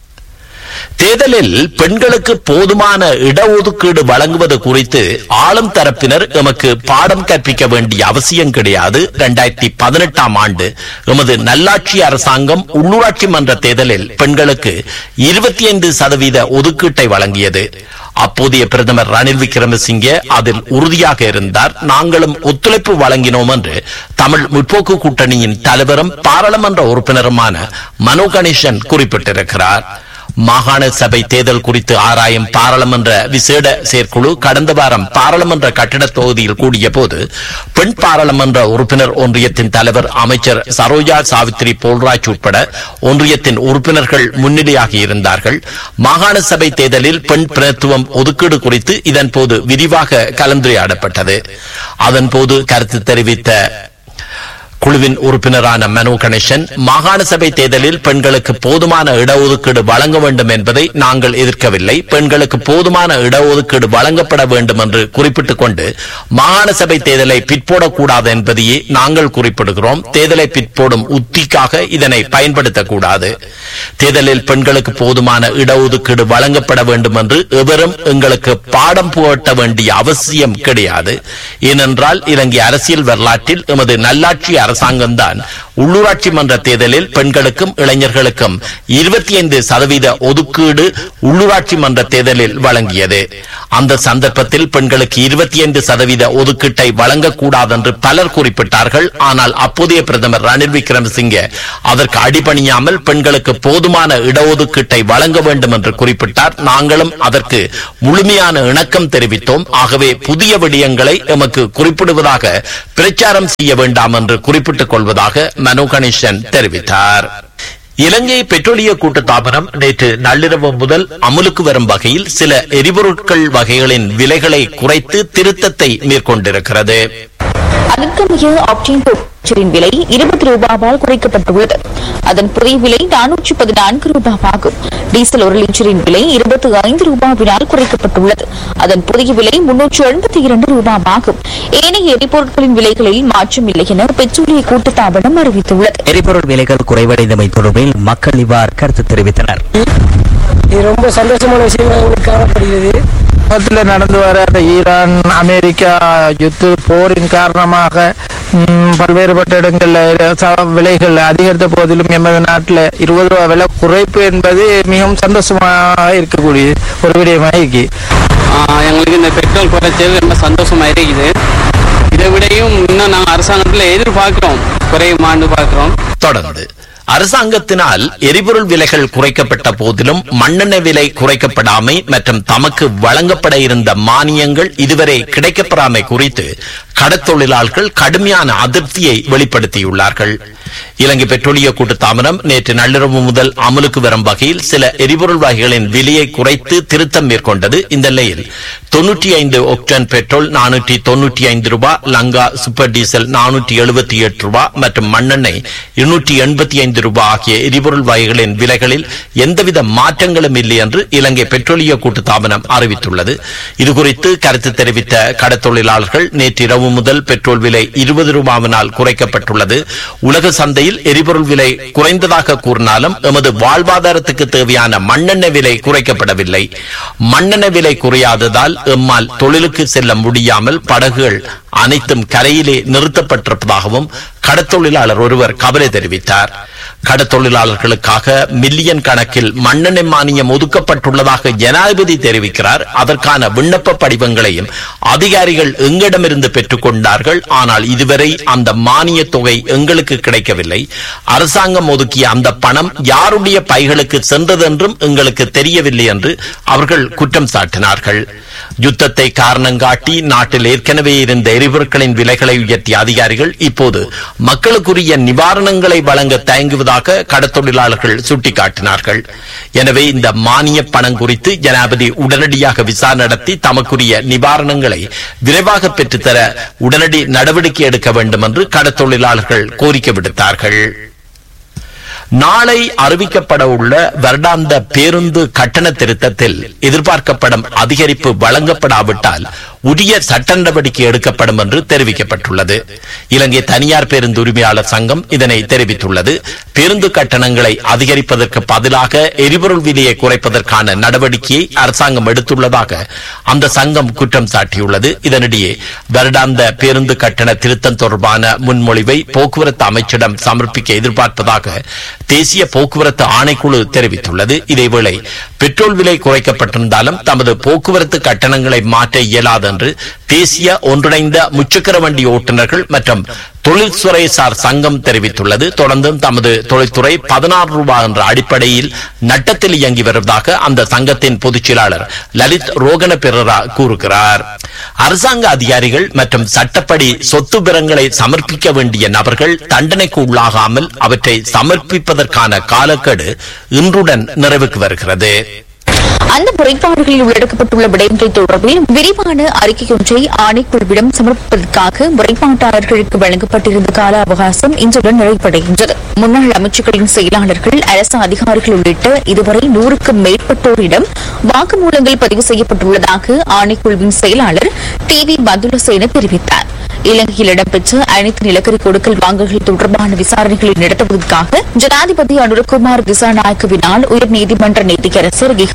தேர்தலில் பெண்களுக்கு போதுமான இடஒதுக்கீடு வழங்குவது குறித்து ஆளும் தரப்பினர் எமக்கு பாடம் கற்பிக்க வேண்டிய அவசியம் கிடையாது இரண்டாயிரத்தி பதினெட்டாம் ஆண்டு எமது நல்லாட்சி அரசாங்கம் உள்ளூராட்சி மன்ற தேர்தலில் பெண்களுக்கு இருபத்தி ஐந்து சதவீத ஒதுக்கீட்டை வழங்கியது அப்போதைய பிரதமர் ரணில் விக்ரமசிங்கே அதில் உறுதியாக இருந்தார் நாங்களும் ஒத்துழைப்பு வழங்கினோம் என்று தமிழ் முற்போக்கு கூட்டணியின் தலைவரும் பாராளுமன்ற உறுப்பினருமான மனோ கணேசன் குறிப்பிட்டிருக்கிறார் மாகாண சபை தேர்தல் குறித்து ஆராயும் பாராளுமன்ற விசேட செயற்குழு கடந்த வாரம் பாராளுமன்ற கட்டிட தொகுதியில் கூடிய போது பெண் பாராளுமன்ற உறுப்பினர் ஒன்றியத்தின் தலைவர் அமைச்சர் சரோஜா சாவித்ரி போல்ராஜ் உட்பட ஒன்றியத்தின் உறுப்பினர்கள் முன்னிலையாகி இருந்தார்கள் மாகாண சபை தேர்தலில் பெண் பிரதித்துவம் ஒதுக்கீடு குறித்து இதன் போது விரிவாக கலந்துரையாடப்பட்டது அதன் போது கருத்து தெரிவித்த குழுவின் உறுப்பினரான மனோ கணேசன் மாகாண சபை தேர்தலில் பெண்களுக்கு போதுமான இடஒதுக்கீடு வழங்க வேண்டும் என்பதை நாங்கள் எதிர்க்கவில்லை பெண்களுக்கு போதுமான இடஒதுக்கீடு வழங்கப்பட வேண்டும் என்று குறிப்பிட்டுக் கொண்டு மாகாண சபை தேர்தலை பிற்போடக்கூடாது என்பதையே நாங்கள் குறிப்பிடுகிறோம் தேர்தலை பிற்போடும் உத்திக்காக இதனை பயன்படுத்தக்கூடாது தேர்தலில் பெண்களுக்கு போதுமான இடஒதுக்கீடு வழங்கப்பட வேண்டும் என்று எவரும் எங்களுக்கு பாடம் புகட்ட வேண்டிய அவசியம் கிடையாது ஏனென்றால் இலங்கை அரசியல் வரலாற்றில் எமது நல்லாட்சி அரசாங்கம் அரசாங்கம்தான் உள்ளூராட்சி மன்ற தேர்தலில் பெண்களுக்கும் இளைஞர்களுக்கும் இருபத்தி ஐந்து சதவீத ஒதுக்கீடு உள்ளூராட்சி மன்ற தேர்தலில் வழங்கியது அந்த சந்தர்ப்பத்தில் பெண்களுக்கு இருபத்தி ஐந்து சதவீத ஒதுக்கீட்டை வழங்கக்கூடாது என்று பலர் குறிப்பிட்டார்கள் ஆனால் அப்போதைய பிரதமர் ரணில் விக்ரமசிங்கே அதற்கு அடிபணியாமல் பெண்களுக்கு போதுமான இடஒதுக்கீட்டை வழங்க வேண்டும் என்று குறிப்பிட்டார் நாங்களும் அதற்கு முழுமையான இணக்கம் தெரிவித்தோம் ஆகவே புதிய விடயங்களை எமக்கு குறிப்பிடுவதாக பிரச்சாரம் செய்ய வேண்டாம் என்று குறிப்பிட்டுக் கொள்வதாக மனோ கணேசன் தெரிவித்தார் இலங்கை பெட்ரோலிய கூட்டுத்தாபனம் நேற்று நள்ளிரவு முதல் அமுலுக்கு வரும் வகையில் சில எரிபொருட்கள் வகைகளின் விலைகளை குறைத்து திருத்தத்தை மேற்கொண்டிருக்கிறது அதற்கமைய ஆக்டேன் பெட்ரோலின் விலை இருபது ரூபாவால் குறைக்கப்பட்டுள்ளது அதன் புதிய விலை நானூற்றி பதினான்கு ரூபாவாகும் டீசல் ஒரு லிட்டரின் விலை இருபத்தி ஐந்து ரூபாவினால் குறைக்கப்பட்டுள்ளது அதன் புதிய விலை முன்னூற்று எண்பத்தி இரண்டு ரூபாவாகும் ஏனைய எரிபொருட்களின் விலைகளில் மாற்றம் இல்லை என பெட்ரோலிய கூட்டுத்தாபனம் அறிவித்துள்ளது எரிபொருள் விலைகள் குறைவடைந்தமை தொடர்பில் மக்கள் இவ்வாறு கருத்து தெரிவித்தனர் இது ரொம்ப சந்தோஷமான விஷயமாக எங்களுக்கு காணப்படுகிறது உலகத்தில் நடந்து வர அந்த ஈரான் அமெரிக்கா யுத்த போரின் காரணமாக ம், பல்வேறுபட்ட இடங்களில் ச- விலைகள் அதிகரித்த போதிலும் எமது நாட்டில் இருபது ரூபா விலை குறைப்பு என்பது மிகவும் சந்தோஷமாக இருக்கக்கூடிய ஒரு விடயமாக இருக்கு ஆஹ் எங்களுக்கு இந்த பெட்ரோல் குறைச்சது ரொம்ப சந்தோஷமா இருக்குது இதை விடையும் இன்னும் நாங்கள் அரசாங்கத்தில் எதிர்பார்க்கிறோம் குறையுமான்னு பார்க்கிறோம் தொடர்ந்து அரசாங்கத்தினால் எரிபொருள் விலைகள் குறைக்கப்பட்ட போதிலும் மண்ணெண்ணெய் விலை குறைக்கப்படாமை மற்றும் தமக்கு வழங்கப்பட இருந்த மானியங்கள் இதுவரை கிடைக்கப்பெறாமை குறித்து கடத்தொழிலாளர்கள் கடுமையான அதிருப்தியை வெளிப்படுத்தியுள்ளார்கள் இலங்கை பெட்ரோலிய கூட்டுத்தாபனம் நேற்று நள்ளிரவு முதல் அமலுக்கு வரும் வகையில் சில எரிபொருள் வகைகளின் விலையை குறைத்து திருத்தம் மேற்கொண்டது இந்த நிலையில் தொன்னூற்றி ஐந்து ஒக்டன் பெட்ரோல் நானூற்றி தொன்னூற்றி ஐந்து ரூபாய் லங்கா சூப்பர் டீசல் நானூற்றி எழுபத்தி எட்டு ரூபாய் மற்றும் மண்ணெண்ணெய் இருநூற்றி எண்பத்தி ஐந்து ரூபாய் ஆகிய எரிபொருள் வகைகளின் விலைகளில் எந்தவித மாற்றங்களும் இல்லை என்று இலங்கை பெட்ரோலிய கூட்டுத்தாபனம் அறிவித்துள்ளது இதுகுறித்து கருத்து தெரிவித்த கடத்தொழிலாளர்கள் நேற்றிரவு முதல் பெட்ரோல் விலை இருபது ரூபாவினால் குறைக்கப்பட்டுள்ளது உலக சந்தையில் எரிபொருள் விலை குறைந்ததாக கூறினாலும் எமது வாழ்வாதாரத்துக்கு தேவையான மண்ணெண்ணெய் விலை குறைக்கப்படவில்லை மண்ணெண்ணெய் விலை குறையாததால் எம்மால் தொழிலுக்கு செல்ல முடியாமல் படகுகள் அனைத்தும் கரையிலே நிறுத்தப்பட்டிருப்பதாகவும் கடத்தொழிலாளர் ஒருவர் கவலை தெரிவித்தார் கடத்தொழிலாளர்களுக்காக மில்லியன் கணக்கில் மண்ணெண்ணெய் மானியம் ஒதுக்கப்பட்டுள்ளதாக ஜனாதிபதி தெரிவிக்கிறார் அதற்கான விண்ணப்ப படிவங்களையும் அதிகாரிகள் எங்களிடமிருந்து பெற்றுக் கொண்டார்கள் ஆனால் இதுவரை அந்த மானிய தொகை எங்களுக்கு கிடைக்கவில்லை அரசாங்கம் ஒதுக்கிய அந்த பணம் யாருடைய பைகளுக்கு சென்றதென்றும் எங்களுக்கு தெரியவில்லை என்று அவர்கள் குற்றம் சாட்டினார்கள் யுத்தத்தை காரணம் காட்டி நாட்டில் ஏற்கனவே இருந்த எரிபொருட்களின் விலைகளை உயர்த்திய அதிகாரிகள் இப்போது மக்களுக்குரிய நிவாரணங்களை வழங்க தயங்குவதாக கடத்தொழிலாளர்கள் சுட்டிக்காட்டினார்கள் எனவே இந்த மானிய பணம் குறித்து ஜனாதிபதி உடனடியாக விசாரணை நடத்தி தமக்குரிய நிவாரணங்களை விரைவாக பெற்றுத்தர உடனடி நடவடிக்கை எடுக்க வேண்டும் என்று கடத்தொழிலாளர்கள் கோரிக்கை விடுத்தார்கள் நாளை அறிவிக்கப்பட உள்ள வருடாந்த பேருந்து கட்டண திருத்தத்தில் எதிர்பார்க்கப்படும் அதிகரிப்பு வழங்கப்படாவிட்டால் உரிய சட்ட நடவடிக்கை எடுக்கப்படும் என்று தெரிவிக்கப்பட்டுள்ளது இலங்கை தனியார் பேருந்து உரிமையாளர் சங்கம் இதனை தெரிவித்துள்ளது பேருந்து கட்டணங்களை அதிகரிப்பதற்கு பதிலாக எரிபொருள் விலையை குறைப்பதற்கான நடவடிக்கையை அரசாங்கம் எடுத்துள்ளதாக அந்த சங்கம் குற்றம் சாட்டியுள்ளது இதனிடையே வருடாந்த பேருந்து கட்டண திருத்தம் தொடர்பான முன்மொழிவை போக்குவரத்து அமைச்சிடம் சமர்ப்பிக்க எதிர்பார்ப்பதாக தேசிய போக்குவரத்து ஆணைக்குழு தெரிவித்துள்ளது இதேவேளை பெட்ரோல் விலை குறைக்கப்பட்டிருந்தாலும் தமது போக்குவரத்து கட்டணங்களை மாற்ற இயலாது என்று தேசிய ஒன்றிணைந்த முச்சக்கர வண்டி ஓட்டுநர்கள் மற்றும் தொழில்துறைசார் சங்கம் தெரிவித்துள்ளது தொடர்ந்தும் தமது தொழில்துறை பதினாறு ரூபாய் என்ற அடிப்படையில் நட்டத்தில் இயங்கி வருவதாக அந்த சங்கத்தின் பொதுச் செயலாளர் லலித் ரோகன பெரரா கூறுகிறார் அரசாங்க அதிகாரிகள் மற்றும் சட்டப்படி சொத்து விவரங்களை சமர்ப்பிக்க வேண்டிய நபர்கள் தண்டனைக்கு உள்ளாகாமல் அவற்றை சமர்ப்பிப்பதற்கான காலக்கெடு இன்றுடன் நிறைவுக்கு வருகிறது அந்த முறைப்பாடுகளில் உள்ளடக்கப்பட்டுள்ள விடயங்கள் தொடர்பில் விரிவான அறிக்கையொன்றை ஆணைக்குழுவிடம் சமர்ப்பிப்பதற்காக முறைப்பாட்டாளர்களுக்கு வழங்கப்பட்டிருந்த கால அவகாசம் இன்றுடன் நிறைவடைகின்றது முன்னாள் அமைச்சர்களின் செயலாளர்கள் அரசு அதிகாரிகள் உள்ளிட்ட இதுவரை நூறுக்கும் மேற்பட்டோரிடம் வாக்குமூலங்கள் பதிவு செய்யப்பட்டுள்ளதாக ஆணைக்குழுவின் செயலாளர் டி வி பந்துலசேன தெரிவித்தார் இலங்கையில் இடம்பெற்ற அனைத்து நிலக்கரி கொடுக்கல் வாங்கல்கள் தொடர்பான விசாரணைகளை நடத்துவதற்காக ஜனாதிபதி அனுரகுமார் திசாநாயக்கவினால் உயர்நீதிமன்ற நீதியரசர் கிஹான் குலத்து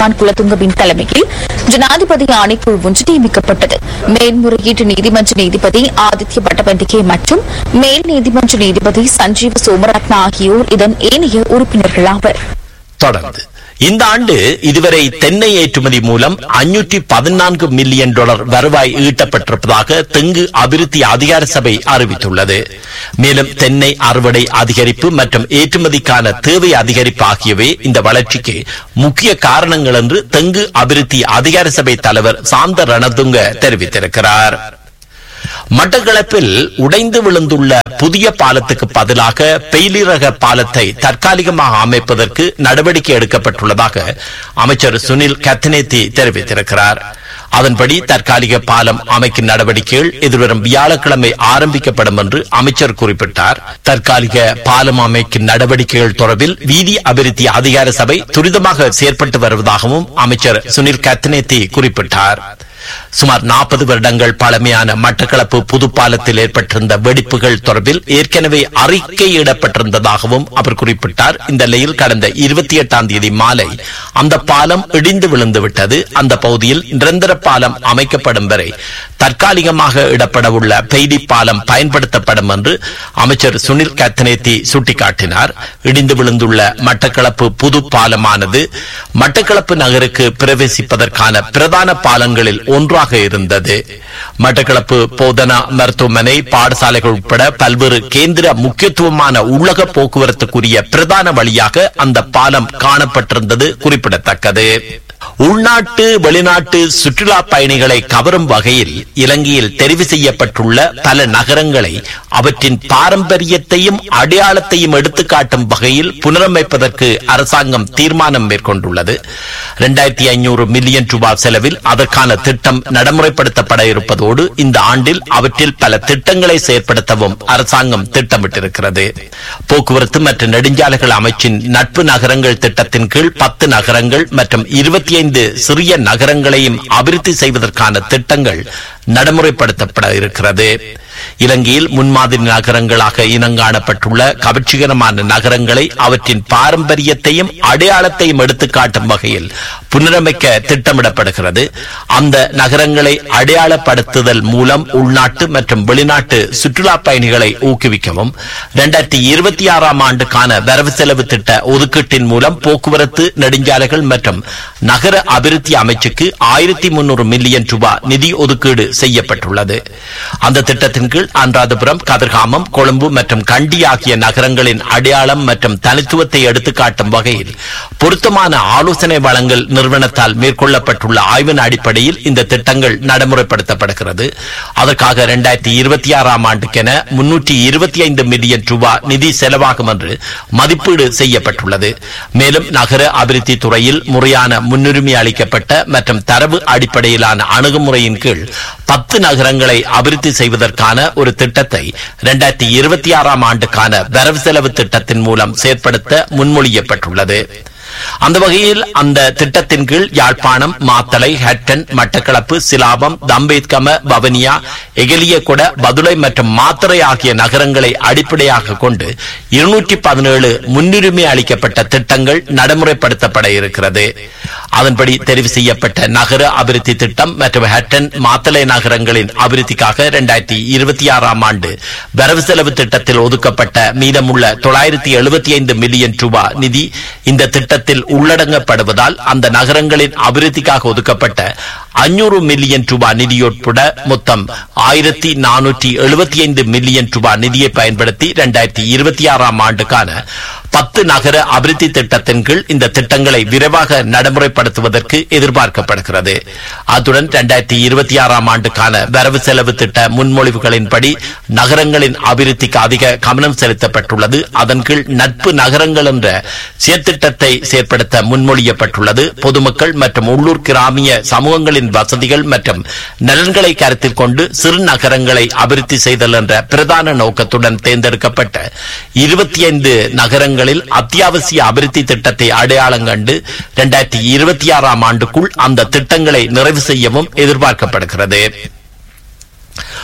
ரணதுங்கவின் தலைமையில் ஜனாதிபதி ஆணைக்குழு ஒன்று நியமிக்கப்பட்டது மேல்முறையீட்டு நீதிமன்ற நீதிபதி ஆதித்ய பட்டபண்டிகே மற்றும் மேல் நீதிமன்ற நீதிபதி சஞ்சீவ சோமரத்னா ஆகியோர் இதன் ஏனைய உறுப்பினர்கள் ஆவர் தொடர்ந்து இந்த ஆண்டு இதுவரை தென்னை ஏற்றுமதி மூலம் அஞ்சூற்றி பதினான்கு மில்லியன் டாலர் வருவாய் ஈட்டப்பட்டிருப்பதாக தெங்கு அபிவிருத்தி அதிகார சபை அறிவித்துள்ளது மேலும் தென்னை அறுவடை அதிகரிப்பு மற்றும் ஏற்றுமதிக்கான தேவை அதிகரிப்பு ஆகியவை இந்த வளர்ச்சிக்கு முக்கிய காரணங்கள் என்று தெங்கு அபிவிருத்தி அதிகார சபை தலைவர் சாந்த ரணதுங்க தெரிவித்திருக்கிறார் மட்டக்களப்பில் உடைந்து விழுந்துள்ள புதிய பாலத்துக்கு பதிலாக பெயிலிரக பாலத்தை தற்காலிகமாக அமைப்பதற்கு நடவடிக்கை எடுக்கப்பட்டுள்ளதாக அமைச்சர் சுனில் கத்னேத்தி தெரிவித்திருக்கிறார் அதன்படி தற்காலிக பாலம் அமைக்கும் நடவடிக்கைகள் எதிர்வரும் வியாழக்கிழமை ஆரம்பிக்கப்படும் என்று அமைச்சர் குறிப்பிட்டார் தற்காலிக பாலம் அமைக்கும் நடவடிக்கைகள் தொடர்பில் வீதி அபிவிருத்தி அதிகார சபை துரிதமாக செயற்பட்டு வருவதாகவும் அமைச்சர் சுனில் கத்னேத்தி குறிப்பிட்டார் சுமார் நாற்பது வருடங்கள் பழமையான மட்டக்களப்பு புதுப்பாலத்தில் ஏற்பட்டிருந்த வெடிப்புகள் தொடர்பில் ஏற்கனவே அறிக்கையிடப்பட்டிருந்ததாகவும் அவர் குறிப்பிட்டார் இந்த நிலையில் கடந்த இருபத்தி எட்டாம் தேதி மாலை அந்த பாலம் இடிந்து விழுந்து விட்டது அந்த பகுதியில் நிரந்தர பாலம் அமைக்கப்படும் வரை தற்காலிகமாக இடப்படவுள்ள பெய்டி பாலம் பயன்படுத்தப்படும் என்று அமைச்சர் சுனில் கத்தனேத்தி சுட்டிக்காட்டினார் இடிந்து விழுந்துள்ள மட்டக்களப்பு புது பாலமானது மட்டக்களப்பு நகருக்கு பிரவேசிப்பதற்கான பிரதான பாலங்களில் ஒன்றாக இருந்தது மட்டக்களப்பு போதனா மருத்துவமனை பாடசாலைகள் உட்பட பல்வேறு கேந்திர முக்கியத்துவமான உள்ளக போக்குவரத்துக்குரிய பிரதான வழியாக அந்த பாலம் காணப்பட்டிருந்தது குறிப்பிடத்தக்கது உள்நாட்டு வெளிநாட்டு சுற்றுலா பயணிகளை கவரும் வகையில் இலங்கையில் தெரிவு செய்யப்பட்டுள்ள பல நகரங்களை அவற்றின் பாரம்பரியத்தையும் அடையாளத்தையும் எடுத்துக்காட்டும் வகையில் புனரமைப்பதற்கு அரசாங்கம் தீர்மானம் மேற்கொண்டுள்ளது இரண்டாயிரத்தி ஐநூறு மில்லியன் ரூபாய் செலவில் அதற்கான திட்டம் நடைமுறைப்படுத்தப்பட இருப்பதோடு இந்த ஆண்டில் அவற்றில் பல திட்டங்களை செயற்படுத்தவும் அரசாங்கம் திட்டமிட்டிருக்கிறது போக்குவரத்து மற்றும் நெடுஞ்சாலைகள் அமைச்சின் நட்பு நகரங்கள் திட்டத்தின் கீழ் பத்து நகரங்கள் மற்றும் இருபத்தி ஐந்து சிறிய நகரங்களையும் அபிவிருத்தி செய்வதற்கான திட்டங்கள் நடைமுறைப்படுத்தப்பட இருக்கிறது இலங்கையில் முன்மாதிரி நகரங்களாக இனங்காணப்பட்டுள்ள கவர்ச்சிகரமான நகரங்களை அவற்றின் பாரம்பரியத்தையும் அடையாளத்தையும் எடுத்துக்காட்டும் வகையில் புனரமைக்க திட்டமிடப்படுகிறது அந்த நகரங்களை அடையாளப்படுத்துதல் மூலம் உள்நாட்டு மற்றும் வெளிநாட்டு சுற்றுலா பயணிகளை ஊக்குவிக்கவும் இரண்டாயிரத்தி இருபத்தி ஆறாம் ஆண்டுக்கான வரவு செலவு திட்ட ஒதுக்கீட்டின் மூலம் போக்குவரத்து நெடுஞ்சாலைகள் மற்றும் நகர அபிவிருத்தி அமைச்சுக்கு ஆயிரத்தி முன்னூறு மில்லியன் ரூபாய் நிதி ஒதுக்கீடு செய்யப்பட்டுள்ளது அந்த திட்டத்தின் கீழ் அனுராதபுரம் கதிர்காமம் கொழும்பு மற்றும் கண்டி ஆகிய நகரங்களின் அடையாளம் மற்றும் தனித்துவத்தை எடுத்துக்காட்டும் வகையில் பொருத்தமான ஆலோசனை வழங்கல் நிறுவனத்தால் மேற்கொள்ளப்பட்டுள்ள ஆய்வின் அடிப்படையில் இந்த திட்டங்கள் நடைமுறைப்படுத்தப்படுகிறது அதற்காக இரண்டாயிரத்தி இருபத்தி ஆறாம் ஆண்டுக்கென முன்னூற்றி இருபத்தி ஐந்து மில்லியன் ரூபாய் நிதி செலவாகும் என்று மதிப்பீடு செய்யப்பட்டுள்ளது மேலும் நகர அபிவிருத்தி துறையில் முறையான முன்னுரிமை அளிக்கப்பட்ட மற்றும் தரவு அடிப்படையிலான அணுகுமுறையின் கீழ் பத்து நகரங்களை அபிவிருத்தி செய்வதற்கான ஒரு திட்டத்தை இரண்டாயிரத்தி இருபத்தி ஆறாம் ஆண்டுக்கான வரவு செலவு திட்டத்தின் மூலம் செயற்படுத்த முன்மொழியப்பட்டுள்ளது அந்த வகையில் அந்த திட்டத்தின் கீழ் யாழ்ப்பாணம் மாத்தளை ஹட்டன் மட்டக்களப்பு சிலாபம் தம்பேத்கம பவனியா எகலியகுட பதுளை மற்றும் மாத்தறை ஆகிய நகரங்களை அடிப்படையாக கொண்டு இருநூற்றி பதினேழு முன்னுரிமை அளிக்கப்பட்ட திட்டங்கள் நடைமுறைப்படுத்தப்பட இருக்கிறது அதன்படி தெரிவு செய்யப்பட்ட நகர அபிவிருத்தி திட்டம் மற்றும் ஹட்டன் மாத்தளை நகரங்களின் அபிவிருத்திக்காக இரண்டாயிரத்தி இருபத்தி ஆறாம் ஆண்டு வரவு செலவு திட்டத்தில் ஒதுக்கப்பட்ட மீதமுள்ள தொள்ளாயிரத்தி எழுபத்தி ஐந்து மில்லியன் ரூபாய் நிதி இந்த திட்டத்தில் உள்ளடங்கப்படுவதால் அந்த நகரங்களின் அபிவிருத்திக்காக ஒதுக்கப்பட்ட அஞ்சூறு மில்லியன் ரூபாய் நிதியுட்பட மொத்தம் ஆயிரத்தி நானூற்றி எழுபத்தி ஐந்து மில்லியன் ரூபாய் நிதியை பயன்படுத்தி இரண்டாயிரத்தி இருபத்தி ஆறாம் ஆண்டுக்கான பத்து நகர அபிவிருத்தி திட்டத்தின் கீழ் இந்த திட்டங்களை விரைவாக நடைமுறைப்படுத்துவதற்கு எதிர்பார்க்கப்படுகிறது அத்துடன் இரண்டாயிரத்தி இருபத்தி ஆறாம் ஆண்டுக்கான வரவு செலவு திட்ட முன்மொழிவுகளின்படி நகரங்களின் அபிவிருத்திக்கு அதிக கவனம் செலுத்தப்பட்டுள்ளது அதன் கீழ் நட்பு நகரங்கள் என்ற செயற்திட்டத்தை செயற்படுத்த முன்மொழியப்பட்டுள்ளது பொதுமக்கள் மற்றும் உள்ளூர் கிராமிய சமூகங்களின் வசதிகள் மற்றும் நலன்களை கருத்தில் கொண்டு சிறு நகரங்களை அபிவிருத்தி செய்தல் என்ற பிரதான நோக்கத்துடன் தேர்ந்தெடுக்கப்பட்ட இருபத்தி ஐந்து நகரங்களில் அத்தியாவசிய அபிவிருத்தி திட்டத்தை அடையாளம் கண்டு இரண்டாயிரத்தி இருபத்தி ஆறாம் ஆண்டுக்குள் அந்த திட்டங்களை நிறைவு செய்யவும் எதிர்பார்க்கப்படுகிறது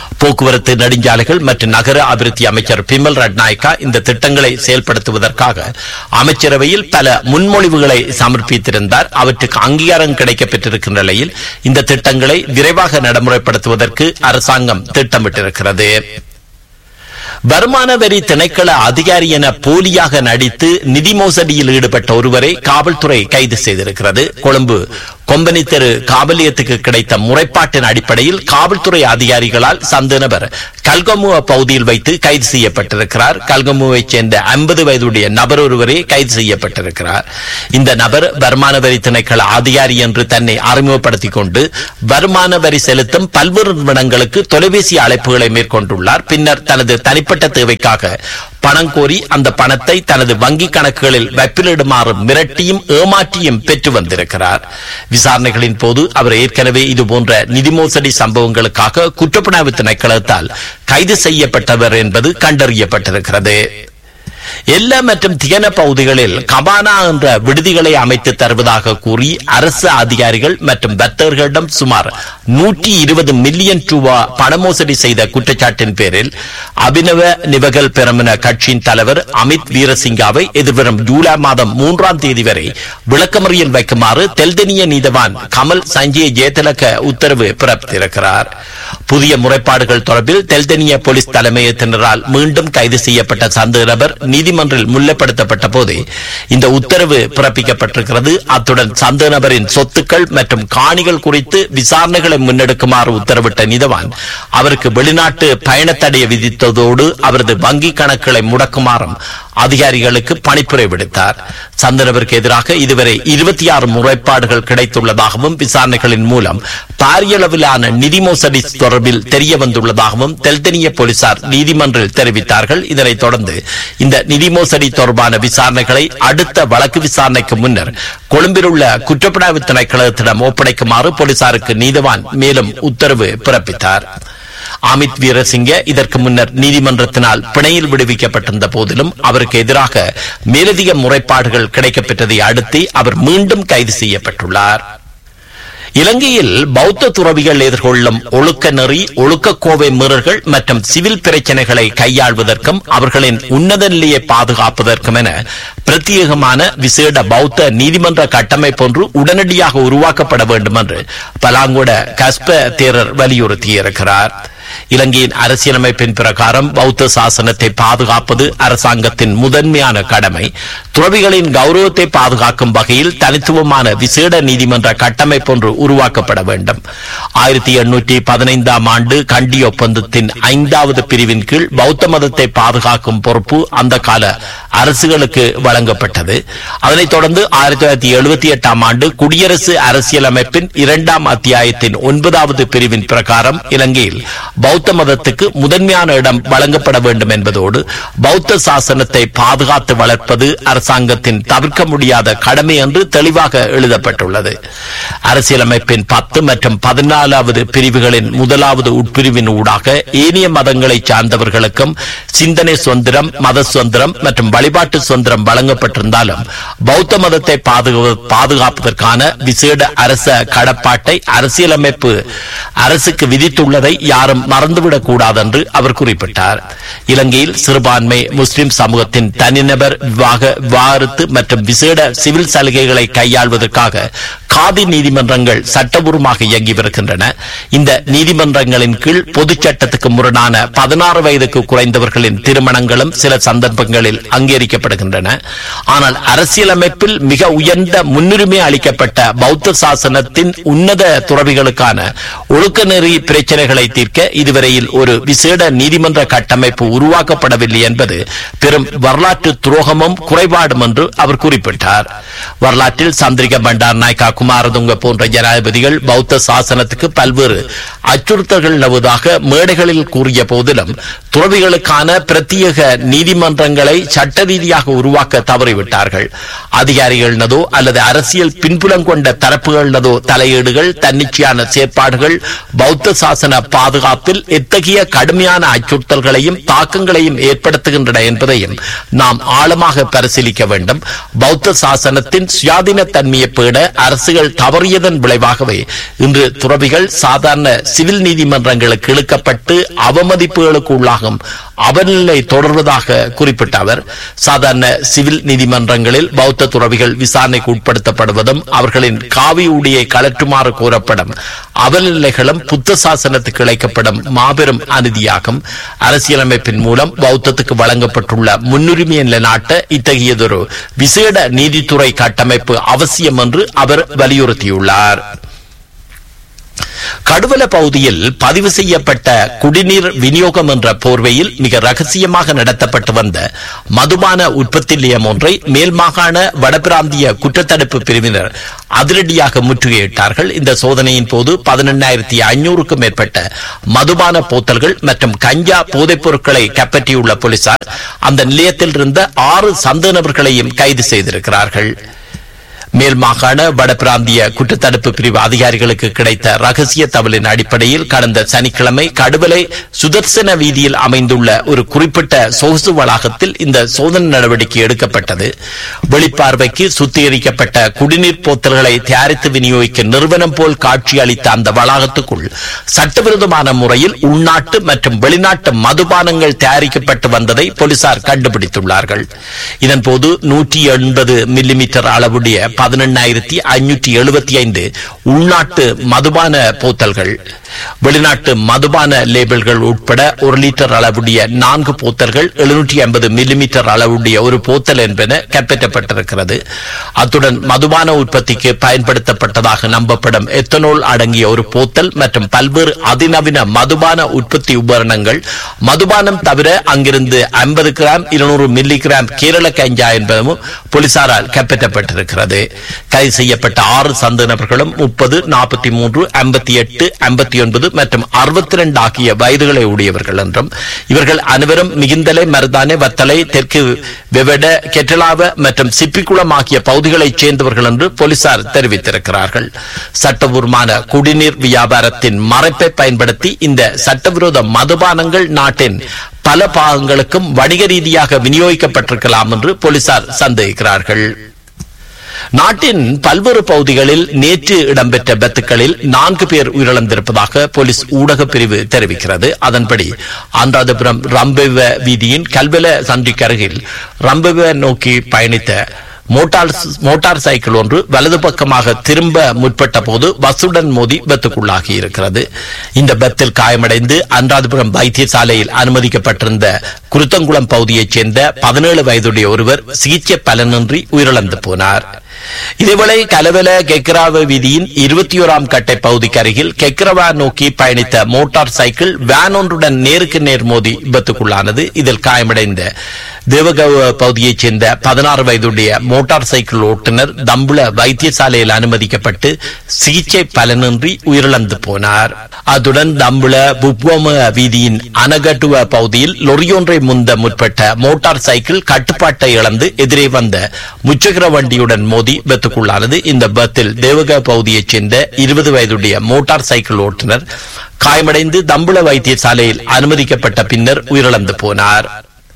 போக்குவரத்து நெடுஞ்சாலைகள் மற்றும் நகர அபிவிருத்தி அமைச்சர் பிமல் ரட்நாயக்கா இந்த திட்டங்களை செயல்படுத்துவதற்காக அமைச்சரவையில் பல முன்மொழிவுகளை சமர்ப்பித்திருந்தார் அவற்றுக்கு அங்கீகாரம் கிடைக்கப் பெற்றிருக்கின்ற நிலையில் இந்த திட்டங்களை விரைவாக நடைமுறைப்படுத்துவதற்கு அரசாங்கம் திட்டமிட்டிருக்கிறது வருமான வரி திணைக்கள அதிகாரி என போலியாக நடித்து நிதி மோசடியில் ஈடுபட்ட ஒருவரை காவல்துறை கைது செய்திருக்கிறது கொழும்பு கொம்பனி தெரு காவலியத்துக்கு கிடைத்த முறைப்பாட்டின் அடிப்படையில் காவல்துறை அதிகாரிகளால் சந்த நபர் கல்கமுவ பகுதியில் வைத்து கைது செய்யப்பட்டிருக்கிறார் கல்கமுவைச் சேர்ந்த ஐம்பது வயதுடைய நபர் ஒருவரே கைது செய்யப்பட்டிருக்கிறார் இந்த நபர் வருமான வரி திணைக்கள அதிகாரி என்று தன்னை அறிமுகப்படுத்திக் கொண்டு வருமான வரி செலுத்தும் பல்வேறு நிறுவனங்களுக்கு தொலைபேசி அழைப்புகளை மேற்கொண்டுள்ளார் பின்னர் தனது தனிப்பட்ட தேவைக்காக பணம் கோரி அந்த பணத்தை தனது வங்கி கணக்குகளில் வைப்பிலிடுமாறு மிரட்டியும் ஏமாற்றியும் பெற்று வந்திருக்கிறார் விசாரணைகளின் போது அவர் ஏற்கனவே இதுபோன்ற நிதி மோசடி சம்பவங்களுக்காக குற்றப்புலனாய்வு திணைக்களத்தால் கைது செய்யப்பட்டவர் என்பது கண்டறியப்பட்டிருக்கிறது எல்ல மற்றும் தியன பகுதிகளில் கபானா என்ற விடுதிகளை அமைத்து தருவதாக கூறி அரசு அதிகாரிகள் மற்றும் வர்த்தகர்களிடம் சுமார் நூற்றி இருபது மில்லியன் ரூபாய் பணமோசடி செய்த குற்றச்சாட்டின் பேரில் அபினவ நிவகல் பெரமுன கட்சியின் தலைவர் அமித் வீரசிங்காவை எதிர்வரும் ஜூலை மாதம் மூன்றாம் தேதி வரை விளக்கமறியல் வைக்குமாறு தெல்தெனிய நீதவான் கமல் சஞ்சய் ஜெயதிலக உத்தரவு பிறப்பித்திருக்கிறார் புதிய முறைப்பாடுகள் தொடர்பில் தெல்தெனிய போலீஸ் தலைமையத்தினரால் மீண்டும் கைது செய்யப்பட்ட சந்தேக நபர் நீதிமன்றில் முன்னிலைப்படுத்தப்பட்ட போது இந்த உத்தரவு பிறப்பிக்கப்பட்டிருக்கிறது அத்துடன் சந்தேக நபரின் சொத்துக்கள் மற்றும் காணிகள் குறித்து விசாரணைகளை முன்னெடுக்குமாறு உத்தரவிட்ட நீதவான் அவருக்கு வெளிநாட்டு பயணத்தடையை விதித்ததோடு அவரது வங்கி கணக்குகளை முடக்குமாறும் அதிகாரிகளுக்கு பணிப்புரை விடுத்தார் சந்தனவருக்கு எதிராக இதுவரை இருபத்தி ஆறு முறைப்பாடுகள் கிடைத்துள்ளதாகவும் விசாரணைகளின் மூலம் பாரியளவிலான நிதி மோசடி தொடர்பில் தெரிய வந்துள்ளதாகவும் தெல்தெனிய போலீசார் நீதிமன்றில் தெரிவித்தார்கள் இதனைத் தொடர்ந்து இந்த நிதி மோசடி தொடர்பான விசாரணைகளை அடுத்த வழக்கு விசாரணைக்கு முன்னர் கொழும்பில் உள்ள குற்றப்புலனாய்வு திணைக்களத்திடம் ஒப்படைக்குமாறு போலீசாருக்கு நீதிவான் மேலும் உத்தரவு பிறப்பித்தார் அமித் வீரசிங்க இதற்கு முன்னர் நீதிமன்றத்தினால் பிணையில் விடுவிக்கப்பட்டிருந்த போதிலும் அவருக்கு எதிராக மேலதிக முறைப்பாடுகள் கிடைக்கப்பெற்றதை அடுத்து அவர் மீண்டும் கைது செய்யப்பட்டுள்ளார் இலங்கையில் பௌத்த துறவிகள் எதிர்கொள்ளும் ஒழுக்க நெறி ஒழுக்க கோவை மீறல்கள் மற்றும் சிவில் பிரச்சனைகளை கையாள்வதற்கும் அவர்களின் உன்னத நிலையை பாதுகாப்பதற்கும் என பிரத்யேகமான விசேட பௌத்த நீதிமன்ற கட்டமைப்பொன்று உடனடியாக உருவாக்கப்பட வேண்டும் என்று பலாங்குட கஸ்ப தேரர் வலியுறுத்தியிருக்கிறார் இலங்கையின் அரசியலமைப்பின் பிரகாரம் பௌத்த சாசனத்தை பாதுகாப்பது அரசாங்கத்தின் முதன்மையான கடமை துறவிகளின் கௌரவத்தை பாதுகாக்கும் வகையில் தனித்துவமான விசேட நீதிமன்ற கட்டமைப்பொன்று உருவாக்கப்பட வேண்டும் ஆயிரத்தி எண்ணூற்றி பதினைந்தாம் ஆண்டு கண்டி ஒப்பந்தத்தின் ஐந்தாவது பிரிவின் கீழ் பௌத்த மதத்தை பாதுகாக்கும் பொறுப்பு அந்த கால அரசுகளுக்கு வழங்கப்பட்டது அதனைத் தொடர்ந்து ஆயிரத்தி தொள்ளாயிரத்தி எழுபத்தி எட்டாம் ஆண்டு குடியரசு அரசியலமைப்பின் இரண்டாம் அத்தியாயத்தின் ஒன்பதாவது பிரிவின் பிரகாரம் இலங்கையில் பௌத்த மதத்துக்கு முதன்மையான இடம் வழங்கப்பட வேண்டும் என்பதோடு பௌத்த சாசனத்தை பாதுகாத்து வளர்ப்பது அரசாங்கத்தின் தவிர்க்க முடியாத கடமை என்று தெளிவாக எழுதப்பட்டுள்ளது அரசியலமைப்பின் பத்து மற்றும் பதினாலாவது பிரிவுகளின் முதலாவது உட்பிரிவின் ஊடாக ஏனைய மதங்களை சார்ந்தவர்களுக்கும் சிந்தனை சுதந்திரம் மத சுதந்திரம் மற்றும் வழிபாட்டு சுதந்திரம் வழங்கப்பட்டிருந்தாலும் பௌத்த மதத்தை பாதுகா- பாதுகாப்பதற்கான விசேட அரச கடப்பாட்டை அரசியலமைப்பு அரசுக்கு விதித்துள்ளதை யாரும் மறந்துவிடக் கூடாது என்று அவர் குறிப்பிட்டார் இலங்கையில் சிறுபான்மை முஸ்லிம் சமூகத்தின் தனிநபர் விவாக விவாகரத்து மற்றும் விசேட சிவில் சலுகைகளை கையாள்வதற்காக காதி நீதிமன்றங்கள் சட்டபூர்வமாக இயங்கி வருகின்றன இந்த நீதிமன்றங்களின் கீழ் பொதுச் சட்டத்துக்கு முரணான பதினாறு வயதுக்கு குறைந்தவர்களின் திருமணங்களும் சில சந்தர்ப்பங்களில் அங்கீகரிக்கப்படுகின்றன ஆனால் அரசியலமைப்பில் மிக உயர்ந்த முன்னுரிமை அளிக்கப்பட்ட பௌத்த சாசனத்தின் உன்னத துறவிகளுக்கான ஒழுக்க நெறி பிரச்சனைகளை தீர்க்க இதுவரையில் ஒரு விசேட நீதிமன்ற கட்டமைப்பு உருவாக்கப்படவில்லை என்பது பெரும் வரலாற்று துரோகமும் குறைபாடும் என்று அவர் குறிப்பிட்டார் வரலாற்றில் சந்திரிக பண்டார் நாயக்கா குமாரதுங்க போன்ற ஜனாதிபதிகள் பௌத்த சாசனத்துக்கு பல்வேறு அச்சுறுத்தல்கள் நிலவுவதாக மேடைகளில் கூறிய போதிலும் துறவிகளுக்கான பிரத்யேக நீதிமன்றங்களை சட்ட ரீதியாக உருவாக்க தவறிவிட்டார்கள் அதிகாரிகளினதோ அல்லது அரசியல் பின்புலம் கொண்ட தரப்புகளினதோ தலையீடுகள் தன்னிச்சையான செயற்பாடுகள் பௌத்த சாசன பாதுகாப்பு பாதுகாப்பில் எத்தகைய கடுமையான அச்சுறுத்தல்களையும் தாக்கங்களையும் ஏற்படுத்துகின்றன என்பதையும் நாம் ஆழமாக பரிசீலிக்க வேண்டும் பௌத்த சாசனத்தின் சுயாதீன தன்மையை பேட அரசுகள் தவறியதன் விளைவாகவே இன்று துறவிகள் சாதாரண சிவில் நீதிமன்றங்களுக்கு இழுக்கப்பட்டு அவமதிப்புகளுக்கு உள்ளாகும் அவநிலை தொடர்வதாக குறிப்பிட்ட அவர் சாதாரண சிவில் நீதிமன்றங்களில் பௌத்த துறவிகள் விசாரணைக்கு உட்படுத்தப்படுவதும் அவர்களின் காவி ஊடியை கலற்றுமாறு கூறப்படும் அவநிலைகளும் புத்த சாசனத்துக்கு இழைக்கப்படும் மாபெரும் அநீதியாகும் அரசியலமைப்பின் மூலம் பௌத்தத்துக்கு வழங்கப்பட்டுள்ள முன்னுரிமையை நிலைநாட்ட இத்தகையதொரு விசேட நீதித்துறை கட்டமைப்பு அவசியம் என்று அவர் வலியுறுத்தியுள்ளார் கடுவல பகுதியில் பதிவு செய்யப்பட்ட குடிநீர் விநியோகம் என்ற போர்வையில் மிக ரகசியமாக நடத்தப்பட்டு வந்த மதுபான உற்பத்தி நிலையம் ஒன்றை மேல் மாகாண வடபிராந்திய குற்றத்தடுப்பு பிரிவினர் அதிரடியாக முற்றுகையிட்டார்கள் இந்த சோதனையின் போது பதினெண்ணாயிரத்தி ஐநூறுக்கும் மேற்பட்ட மதுபான போத்தல்கள் மற்றும் கஞ்சா போதைப் பொருட்களை கைப்பற்றியுள்ள போலீசார் அந்த நிலையத்தில் இருந்த ஆறு சந்தேக நபர்களையும் கைது செய்திருக்கிறார்கள் மேல் மாகாண வடபிராந்திய குற்றத்தடுப்பு பிரிவு அதிகாரிகளுக்கு கிடைத்த ரகசிய தகவலின் அடிப்படையில் கடந்த சனிக்கிழமை கடுவலை சுதர்சன வீதியில் அமைந்துள்ள ஒரு குறிப்பிட்ட சொகுசு வளாகத்தில் இந்த சோதனை நடவடிக்கை எடுக்கப்பட்டது வெளிப்பார்வைக்கு சுத்திகரிக்கப்பட்ட குடிநீர் போத்தல்களை தயாரித்து விநியோகிக்க நிறுவனம் போல் காட்சி அளித்த அந்த வளாகத்துக்குள் சட்டவிரோதமான முறையில் உள்நாட்டு மற்றும் வெளிநாட்டு மதுபானங்கள் தயாரிக்கப்பட்டு வந்ததை போலீசார் கண்டுபிடித்துள்ளார்கள் இதன்போது நூற்றி எண்பது மில்லிமீட்டர் அளவுடைய பதினெண்ணாயிரத்தி ஐநூற்றி எழுபத்தி ஐந்து உள்நாட்டு மதுபான போத்தல்கள் வெளிநாட்டு மதுபான லேபிள்கள் உட்பட ஒரு லிட்டர் அளவுடைய நான்கு போத்தல்கள் எழுநூற்றி ஐம்பது மில்லிமீட்டர் அளவுடைய ஒரு போத்தல் என்பன கைப்பற்றப்பட்டிருக்கிறது அத்துடன் மதுபான உற்பத்திக்கு பயன்படுத்தப்பட்டதாக நம்பப்படும் எத்தனோல் அடங்கிய ஒரு போத்தல் மற்றும் பல்வேறு அதிநவீன மதுபான உற்பத்தி உபகரணங்கள் மதுபானம் தவிர அங்கிருந்து ஐம்பது கிராம் இருநூறு மில்லி கிராம் கேரள கஞ்சா என்பதும் போலீசாரால் கைப்பற்றப்பட்டிருக்கிறது கைது செய்யப்பட்ட ஆறு சந்த நபர்களும் முப்பது நாற்பத்தி மூன்று ஐம்பத்தி எட்டு ஐம்பத்தி ஒன்பது மற்றும் அறுபத்தி ரெண்டு ஆகிய வயதுகளை உடையவர்கள் என்றும் இவர்கள் அனைவரும் மிகுந்தலை மருதானே வத்தலை தெற்கு வெவட கெட்டலாவ மற்றும் சிப்பிக்குளம் ஆகிய பகுதிகளைச் சேர்ந்தவர்கள் என்று போலீசார் தெரிவித்திருக்கிறார்கள் சட்டபூர்வமான குடிநீர் வியாபாரத்தின் மறைப்பை பயன்படுத்தி இந்த சட்டவிரோத மதுபானங்கள் நாட்டின் பல பாகங்களுக்கும் வணிக ரீதியாக விநியோகிக்கப்பட்டிருக்கலாம் என்று போலீசார் சந்தேகிக்கிறார்கள் நாட்டின் பல்வேறு பகுதிகளில் நேற்று இடம்பெற்ற விபத்துகளில் நான்கு பேர் உயிரிழந்திருப்பதாக போலீஸ் ஊடக பிரிவு தெரிவிக்கிறது அதன்படி அனுராதபுரம் ரம்பெவ வீதியின் கல்வெல சந்திக்கு அருகில் ரம்பெவ நோக்கி பயணித்த மோட்டார் மோட்டார் சைக்கிள் ஒன்று வலது பக்கமாக திரும்ப முற்பட்ட போது பஸ்ஸுடன் மோதி விபத்துக்குள்ளாகி இருக்கிறது இந்த விபத்தில் காயமடைந்து அனுராதபுரம் வைத்தியசாலையில் அனுமதிக்கப்பட்டிருந்த குருத்தங்குளம் பகுதியைச் சேர்ந்த பதினேழு வயதுடைய ஒருவர் சிகிச்சை பலனின்றி உயிரிழந்து போனார் இதேவேளை கலவல கெக்ராவ வீதியின் இருபத்தி ஓராம் கட்டை பகுதிக்கு அருகில் கெக்ரவா நோக்கி பயணித்த மோட்டார் சைக்கிள் வேன் ஒன்றுடன் நேருக்கு நேர் மோதி விபத்துக்குள்ளானது இதில் காயமடைந்த தேவகவ பகுதியைச் சேர்ந்த பதினாறு வயதுடைய மோட்டார் சைக்கிள் ஓட்டுநர் தம்புள வைத்தியசாலையில் அனுமதிக்கப்பட்டு சிகிச்சை பலனின்றி உயிரிழந்து போனார் அத்துடன் தம்புள புப்வம வீதியின் அனகட்டுவ பகுதியில் லொரியொன்றை முந்த முற்பட்ட மோட்டார் சைக்கிள் கட்டுப்பாட்டை இழந்து எதிரே வந்த முச்சக்கர வண்டியுடன் மோதி விபத்துக்குள்ளானது இந்த விபத்தில் தேவக பகுதியைச் சேர்ந்த இருபது வயதுடைய மோட்டார் சைக்கிள் ஓட்டுநர் காயமடைந்து தம்புள வைத்தியசாலையில் அனுமதிக்கப்பட்ட பின்னர் உயிரிழந்து போனார்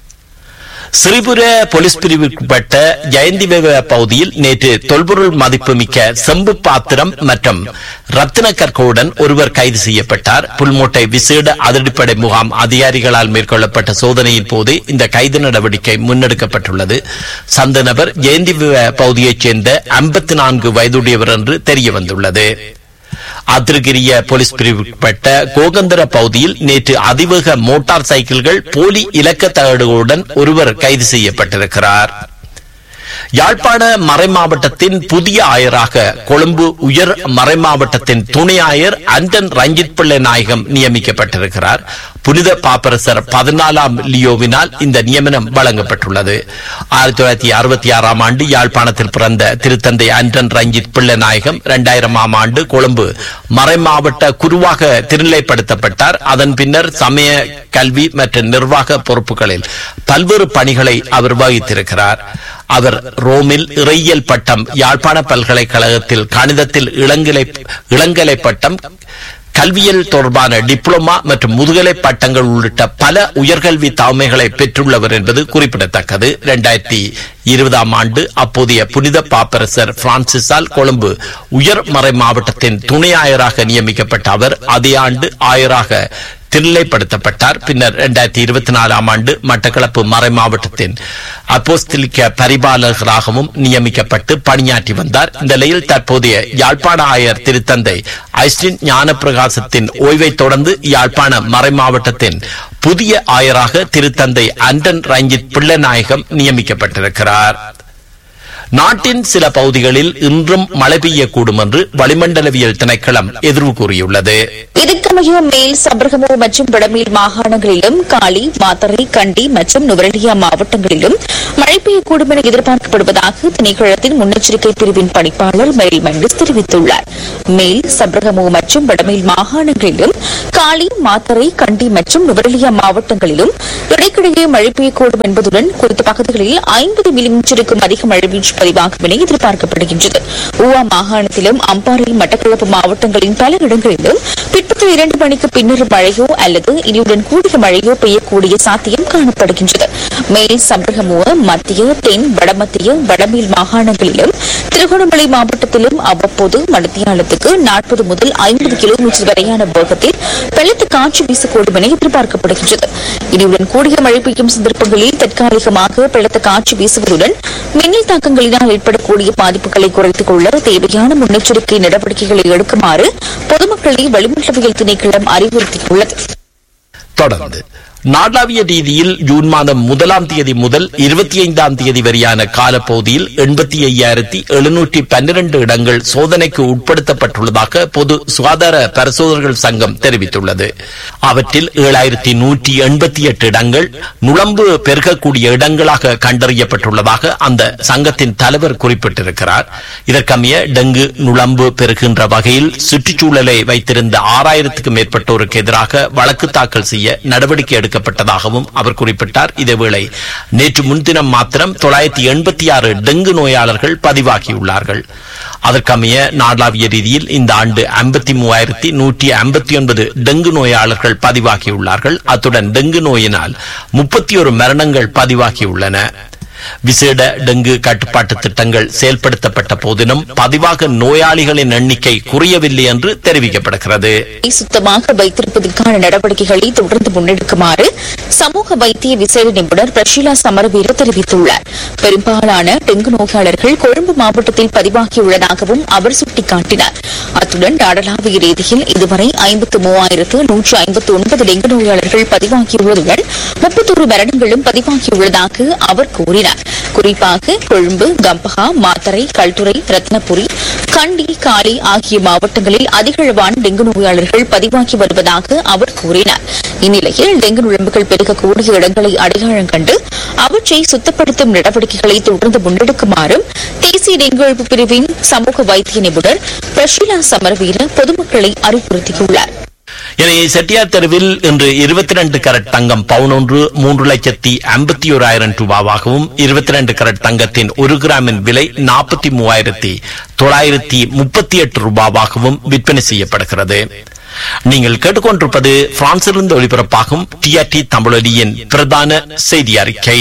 சிறிபுர போலீஸ் பிரிவுக்குட்பட்ட ஜெயந்திவேவ பகுதியில் நேற்று தொல்பொருள் மதிப்புமிக்க செம்பு பாத்திரம் மற்றும் ரத்தின கற்களுடன் ஒருவர் கைது செய்யப்பட்டார் புல்மோட்டை விசேட அதிரடிப்படை முகாம் அதிகாரிகளால் மேற்கொள்ளப்பட்ட சோதனையின் போது இந்த கைது நடவடிக்கை முன்னெடுக்கப்பட்டுள்ளது சந்த நபர் ஜெயந்திவேவ பகுதியைச் சேர்ந்த ஐம்பத்தி நான்கு வயதுடையவர் என்று தெரிய வந்துள்ளது அதிர்கிரிய போலீஸ் பிரிவுக்குட்பட்ட கோகந்தர பகுதியில் நேற்று அதிவேக மோட்டார் சைக்கிள்கள் போலி இலக்க தகடுகளுடன் ஒருவர் கைது செய்யப்பட்டிருக்கிறார் யாழ்ப்பாண மறைமாவட்டத்தின் புதிய ஆயராக கொழும்பு உயர் மறைமாவட்டத்தின் துணை ஆயர் அண்டன் ரஞ்சித் பிள்ளை நாயகம் நியமிக்கப்பட்டிருக்கிறார் புனித பாப்பரசர் பதினாலாம் லியோவினால் இந்த நியமனம் வழங்கப்பட்டுள்ளது ஆயிரத்தி தொள்ளாயிரத்தி அறுபத்தி ஆறாம் ஆண்டு யாழ்ப்பாணத்தில் பிறந்த திருத்தந்தை அண்டன் ரஞ்சித் பிள்ளை நாயகம் இரண்டாயிரமாம் ஆண்டு கொழும்பு மறைமாவட்ட குருவாக திருநிலைப்படுத்தப்பட்டார் அதன் பின்னர் சமய கல்வி மற்றும் நிர்வாக பொறுப்புகளில் பல்வேறு பணிகளை அவர் வகித்திருக்கிறார் அவர் ரோமில் இறையியல் பட்டம் யாழ்ப்பாண பல்கலைக்கழகத்தில் கணிதத்தில் இளங்கலை இளங்கலை பட்டம் கல்வியல் தொடர்பான டிப்ளமா மற்றும் முதுகலை பட்டங்கள் உள்ளிட்ட பல உயர்கல்வி தலைமைகளை பெற்றுள்ளவர் என்பது குறிப்பிடத்தக்கது இரண்டாயிரத்தி இருபதாம் ஆண்டு அப்போதைய புனித பாப்பரசர் பிரான்சிஸால் கொழும்பு உயர்மறை மாவட்டத்தின் துணை ஆயராக நியமிக்கப்பட்ட அவர் அதே ஆண்டு ஆயராக தில்லைப்படுத்தப்பட்டார் பின்னர் இரண்டாயிரத்தி இருபத்தி நாலாம் ஆண்டு மட்டக்களப்பு மறை மாவட்டத்தின் அப்போஸ்தலிக்க பரிபாலகராகவும் நியமிக்கப்பட்டு பணியாற்றி வந்தார் இந்த நிலையில் தற்போதைய யாழ்ப்பாண ஆயர் திருத்தந்தை ஐஸ்டின் ஞானப்பிரகாசத்தின் ஓய்வை தொடர்ந்து யாழ்ப்பாண மறை மாவட்டத்தின் புதிய ஆயராக திருத்தந்தை அண்டன் ரஞ்சித் பிள்ளைநாயகம் நியமிக்கப்பட்டிருக்கிறார் நாட்டின் சில பகுதிகளில் இன்றும் மழை பெய்யக்கூடும் என்று வளிமண்டலவியல் திணைக்களம் எதிர்வு கூறியுள்ளது இதற்கமைய மேல் சபரகமு மற்றும் வடமேல் மாகாணங்களிலும் காலி மாத்தறை கண்டி மற்றும் நுவரெலியா மாவட்டங்களிலும் மழை பெய்யக்கூடும் என எதிர்பார்க்கப்படுவதாக திணைக்களத்தின் முன்னெச்சரிக்கை பிரிவின் பணிப்பாளர் மெரில் மெண்டிஸ் தெரிவித்துள்ளார் மேல் சபரகமு மற்றும் வடமேல் மாகாணங்களிலும் காலி மாத்தறை கண்டி மற்றும் நுவரெலியா மாவட்டங்களிலும் இடைக்கிடையே மழை பெய்யக்கூடும் என்பதுடன் குறித்த பகுதிகளில் ஐம்பது மில்லிமீட்டருக்கும் அதிக மழை வீழ்ச்சி பதிவாகும் என எதிர்பார்க்கப்படுகின்றது ஊவா மாகாணத்திலும் அம்பாறை மட்டக்களப்பு மாவட்டங்களின் பல இடங்களிலும் பிற்பகல் இரண்டு மணிக்கு பின்னர் மழையோ அல்லது இடியுடன் கூடிய மழையோ பெய்யக்கூடிய சாத்தியம் காணப்படுகின்றது மேல் சம்பரகமுவ மத்திய தென் வடமத்திய வடமேல் மாகாணங்களிலும் திருகோணமலை மாவட்டத்திலும் அவ்வப்போது மணித்தியாலத்துக்கு நாற்பது முதல் ஐம்பது கிலோமீட்டர் வரையான வேகத்தில் பலத்த காற்று வீசக்கூடும் என எதிர்பார்க்கப்படுகின்றது இடியுடன் கூடிய மழை பெய்யும் சந்தர்ப்பங்களில் தற்காலிகமாக பலத்த காற்று வீசுவதுடன் மின்னல் தாக்கங்களினால் ஏற்படக்கூடிய பாதிப்புகளை குறைத்துக் கொள்ள தேவையான முன்னெச்சரிக்கை நடவடிக்கைகளை எடுக்குமாறு பொதுமக்களை வளிமண்டலவியல் திணைக்களம் அறிவுறுத்தியுள்ளது தொடர்ந்து நாடாவிய ரீதியில் ஜூன் மாதம் முதலாம் தேதி முதல் இருபத்தி ஐந்தாம் தேதி வரையான காலப்பகுதியில் எண்பத்தி ஐயாயிரத்தி எழுநூற்றி பன்னிரண்டு இடங்கள் சோதனைக்கு உட்படுத்தப்பட்டுள்ளதாக பொது சுகாதார பரிசோதகர்கள் சங்கம் தெரிவித்துள்ளது அவற்றில் ஏழாயிரத்தி நூற்றி எண்பத்தி எட்டு இடங்கள் நுழம்பு பெருகக்கூடிய இடங்களாக கண்டறியப்பட்டுள்ளதாக அந்த சங்கத்தின் தலைவர் குறிப்பிட்டிருக்கிறார் இதற்கமைய டெங்கு நுழம்பு பெருகின்ற வகையில் சுற்றுச்சூழலை வைத்திருந்த ஆறாயிரத்துக்கும் மேற்பட்டோருக்கு எதிராக வழக்கு தாக்கல் செய்ய நடவடிக்கை எடுக்கப்பட்டதாகவும் அவர் குறிப்பிட்டார் இதேவேளை நேற்று முன்தினம் மாத்திரம் தொள்ளாயிரத்தி எண்பத்தி ஆறு டெங்கு நோயாளர்கள் பதிவாகியுள்ளார்கள் அதற்கமைய நாடாவிய ரீதியில் இந்த ஆண்டு ஐம்பத்தி மூவாயிரத்தி நூற்றி ஐம்பத்தி ஒன்பது டெங்கு நோயாளர்கள் பதிவாகியுள்ளார்கள் அத்துடன் டெங்கு நோயினால் முப்பத்தி ஒரு மரணங்கள் பதிவாகியுள்ளன விசேட டெங்கு கட்டுப்பாட்டு திட்டங்கள் செயல்படுத்தப்பட்ட போதிலும் பதிவாக நோயாளிகளின் எண்ணிக்கை குறையவில்லை என்று தெரிவிக்கப்படுகிறது சுத்தமாக வைத்திருப்பதற்கான நடவடிக்கைகளை தொடர்ந்து முன்னெடுக்குமாறு சமூக வைத்திய விசேட நிபுணர் பிரஷீலா சமரவீர தெரிவித்துள்ளார் பெரும்பாலான டெங்கு நோயாளர்கள் கொழும்பு மாவட்டத்தில் பதிவாகியுள்ளதாகவும் அவர் சுட்டிக்காட்டினார் அத்துடன் நாடளாவிய ரீதியில் இதுவரை ஐம்பத்து மூவாயிரத்து நூற்று ஐம்பத்து ஒன்பது டெங்கு நோயாளர்கள் பதிவாகியுள்ளதுடன் முப்பத்தொரு மரணங்களும் பதிவாகியுள்ளதாக அவர் கூறினார் குறிப்பாக கொழும்பு கம்பஹா மாத்தறை கல்துறை ரத்னபுரி கண்டி காலி ஆகிய மாவட்டங்களில் அதிகளவான டெங்கு நோயாளர்கள் பதிவாகி வருவதாக அவர் கூறினார் இந்நிலையில் டெங்கு நுழம்புகள் பெருகக்கூடிய இடங்களை அடையாளம் கண்டு அவற்றை சுத்தப்படுத்தும் நடவடிக்கைகளை தொடர்ந்து முன்னெடுக்குமாறும் தேசிய டெங்கு ஒழிப்பு பிரிவின் சமூக வைத்திய நிபுணர் பிரஷீலா சமரவீர பொதுமக்களை அறிவுறுத்தியுள்ளார் எனவே செட்டியார் தெருவில் இன்று இருபத்தி ரெண்டு கரட் தங்கம் பவுன் ஒன்று மூன்று லட்சத்தி ஐம்பத்தி ஓராயிரம் ரூபாவாகவும் இருபத்தி ரெண்டு கரட் தங்கத்தின் ஒரு கிராமின் விலை நாற்பத்தி மூவாயிரத்தி தொள்ளாயிரத்தி முப்பத்தி எட்டு ரூபாவாகவும் விற்பனை செய்யப்படுகிறது நீங்கள் கேட்டுக்கொண்டிருப்பது பிரான்சிலிருந்து ஒளிபரப்பாகும் டிஆர்டி தமிழொலியின் பிரதான செய்தி அறிக்கை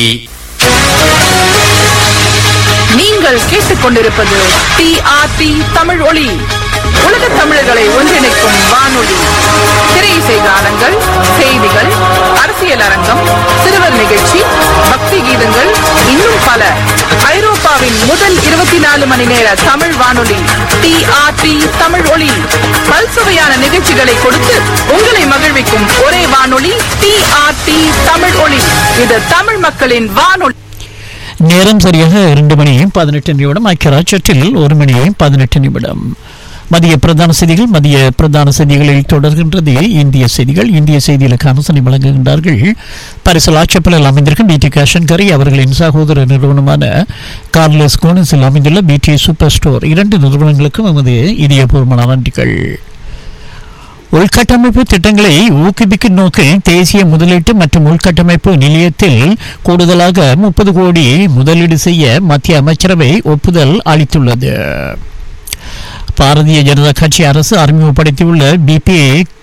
நீங்கள் கேட்டுக்கொண்டிருப்பது டிஆர்டி தமிழ் ஒளி உலக தமிழர்களை ஒன்றிணைக்கும் வானொலி திரையிசை கானங்கள் செய்திகள் அரசியல் அரங்கம் சிறுவர் நிகழ்ச்சி பக்தி கீதங்கள் இன்னும் பல ஐரோப்பாவின் முதல் இருபத்தி நாலு மணி நேர தமிழ் வானொலி டிஆர்டி தமிழ் ஒளி பல்சுவையான நிகழ்ச்சிகளை கொடுத்து உங்களை மகிழ்விக்கும் ஒரே வானொலி டிஆர்டி தமிழ் ஒளி இது தமிழ் மக்களின் வானொலி நேரம் சரியாக இரண்டு மணி பதினெட்டு நிமிடம் ஐக்கியராட்சத்தில் ஒரு மணி பதினெட்டு நிமிடம் மதிய பிரதான செய்திகள் மதிய பிரதான செய்திகளில் தொடர்கின்றது இந்திய செய்திகள் இந்திய செய்திகளுக்கு அனுசனை வழங்குகின்றார்கள் பரிசல் ஆட்சப்பலில் அமைந்திருக்கும் பிடி கேஷன் கரி அவர்களின் சகோதர நிறுவனமான கார்லஸ் கோனஸில் அமைந்துள்ள பிடி சூப்பர் ஸ்டோர் இரண்டு நிறுவனங்களுக்கும் எமது இதயபூர்வமான நன்றிகள் உள்கட்டமைப்பு திட்டங்களை ஊக்குவிக்கும் நோக்கில் தேசிய முதலீட்டு மற்றும் உள்கட்டமைப்பு நிலையத்தில் கூடுதலாக முப்பது கோடி முதலீடு செய்ய மத்திய அமைச்சரவை ஒப்புதல் அளித்துள்ளது பாரதிய ஜனதா கட்சி அரசு அறிமுகப்படுத்தியுள்ள பிபி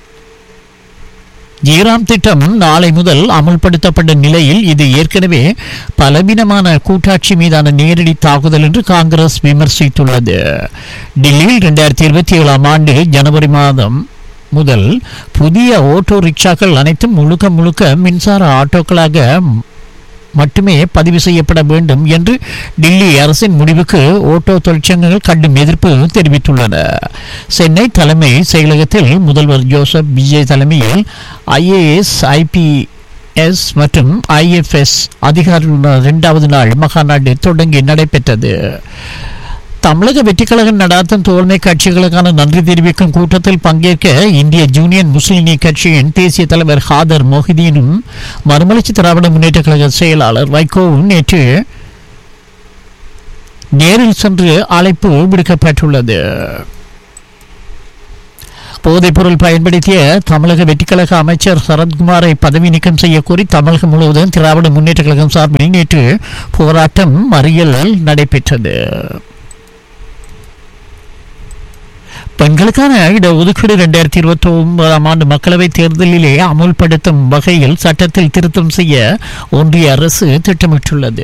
ஈராம் திட்டம் நாளை முதல் அமல்படுத்தப்பட்ட நிலையில் இது ஏற்கனவே பலவீனமான கூட்டாட்சி மீதான நேரடி தாக்குதல் என்று காங்கிரஸ் விமர்சித்துள்ளது டெல்லியில் இரண்டாயிரத்தி இருபத்தி ஏழாம் ஆண்டு ஜனவரி மாதம் முதல் புதிய ஓட்டோ ரிக்ஷாக்கள் அனைத்தும் முழுக்க முழுக்க மின்சார ஆட்டோக்களாக மட்டுமே பதிவு செய்யப்பட வேண்டும் என்று டில்லி அரசின் முடிவுக்கு ஓட்டோ தொழிற்சங்கங்கள் கடும் எதிர்ப்பு தெரிவித்துள்ளன சென்னை தலைமை செயலகத்தில் முதல்வர் ஜோசப் விஜய் தலைமையில் ஐஏஎஸ் ஐபிஎஸ் மற்றும் ஐஎஃப்எஸ் அதிகாரிகளுடன் இரண்டாவது நாள் மகாநாடு தொடங்கி நடைபெற்றது தமிழக வெற்றிக்கழகம் நடாத்தும் தோழமை கட்சிகளுக்கான நன்றி தெரிவிக்கும் கூட்டத்தில் பங்கேற்க இந்திய ஜூனியர் முஸ்லிம் லீக் கட்சியின் தேசிய தலைவர் ஹாதர் மொஹிதீனும் மறுமலர்ச்சி திராவிட முன்னேற்ற கழக செயலாளர் வைகோவும் நேற்று நேரில் சென்று அழைப்பு விடுக்கப்பட்டுள்ளது போதைப்பொருள் பயன்படுத்திய தமிழக வெற்றிக்கழக அமைச்சர் சரத்குமாரை பதவி நீக்கம் செய்ய கோரி தமிழகம் முழுவதும் திராவிட முன்னேற்ற கழகம் சார்பில் நேற்று போராட்டம் மறியல் நடைபெற்றது பெண்களுக்கான இடஒதுக்கீடு இரண்டாயிரத்தி இருபத்தி ஒன்பதாம் ஆண்டு மக்களவைத் தேர்தலிலே அமுல்படுத்தும் வகையில் சட்டத்தில் திருத்தம் செய்ய ஒன்றிய அரசு திட்டமிட்டுள்ளது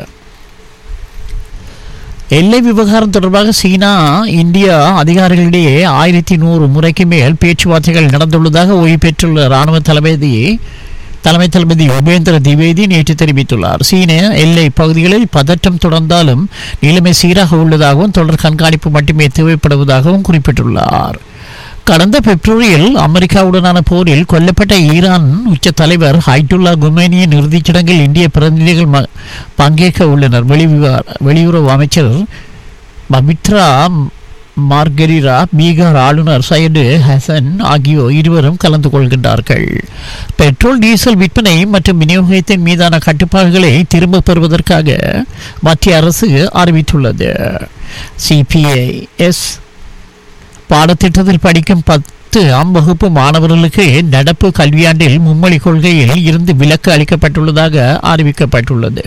எல்லை விவகாரம் தொடர்பாக சீனா இந்தியா அதிகாரிகளிடையே ஆயிரத்தி நூறு முறைக்கு மேல் பேச்சுவார்த்தைகள் நடந்துள்ளதாக ஓய்வு பெற்றுள்ள ராணுவ தளபதி தலைமை தளபதி உபேந்திர திவேதி நேற்று தெரிவித்துள்ளார் சீன எல்லை பகுதிகளில் பதற்றம் தொடர்ந்தாலும் நிலைமை சீராக உள்ளதாகவும் தொடர் கண்காணிப்பு மட்டுமே தேவைப்படுவதாகவும் குறிப்பிட்டுள்ளார் கடந்த பிப்ரவரியில் அமெரிக்காவுடனான போரில் கொல்லப்பட்ட ஈரான் உச்ச தலைவர் ஹைட்டுல்லா குமேனியின் இறுதிச் சடங்கில் இந்திய பிரதிநிதிகள் ம- பங்கேற்க உள்ளனர் வெளிவிவகார வெளியுறவு அமைச்சர் பபித்ரா மார்கெரிரா பீகார் ஆளுநர் சையது ஹசன் ஆகியோர் இருவரும் கலந்து கொள்கின்றார்கள் பெட்ரோல் டீசல் விற்பனை மற்றும் விநியோகத்தின் மீதான கட்டுப்பாடுகளை திரும்பப் பெறுவதற்காக மத்திய அரசு அறிவித்துள்ளது சிபிஐ எஸ் பாடத்திட்டத்தில் படிக்கும் பத்து ஆம் வகுப்பு மாணவர்களுக்கு நடப்பு கல்வியாண்டில் மும்மொழி கொள்கையில் இருந்து விலக்கு அளிக்கப்பட்டுள்ளதாக அறிவிக்கப்பட்டுள்ளது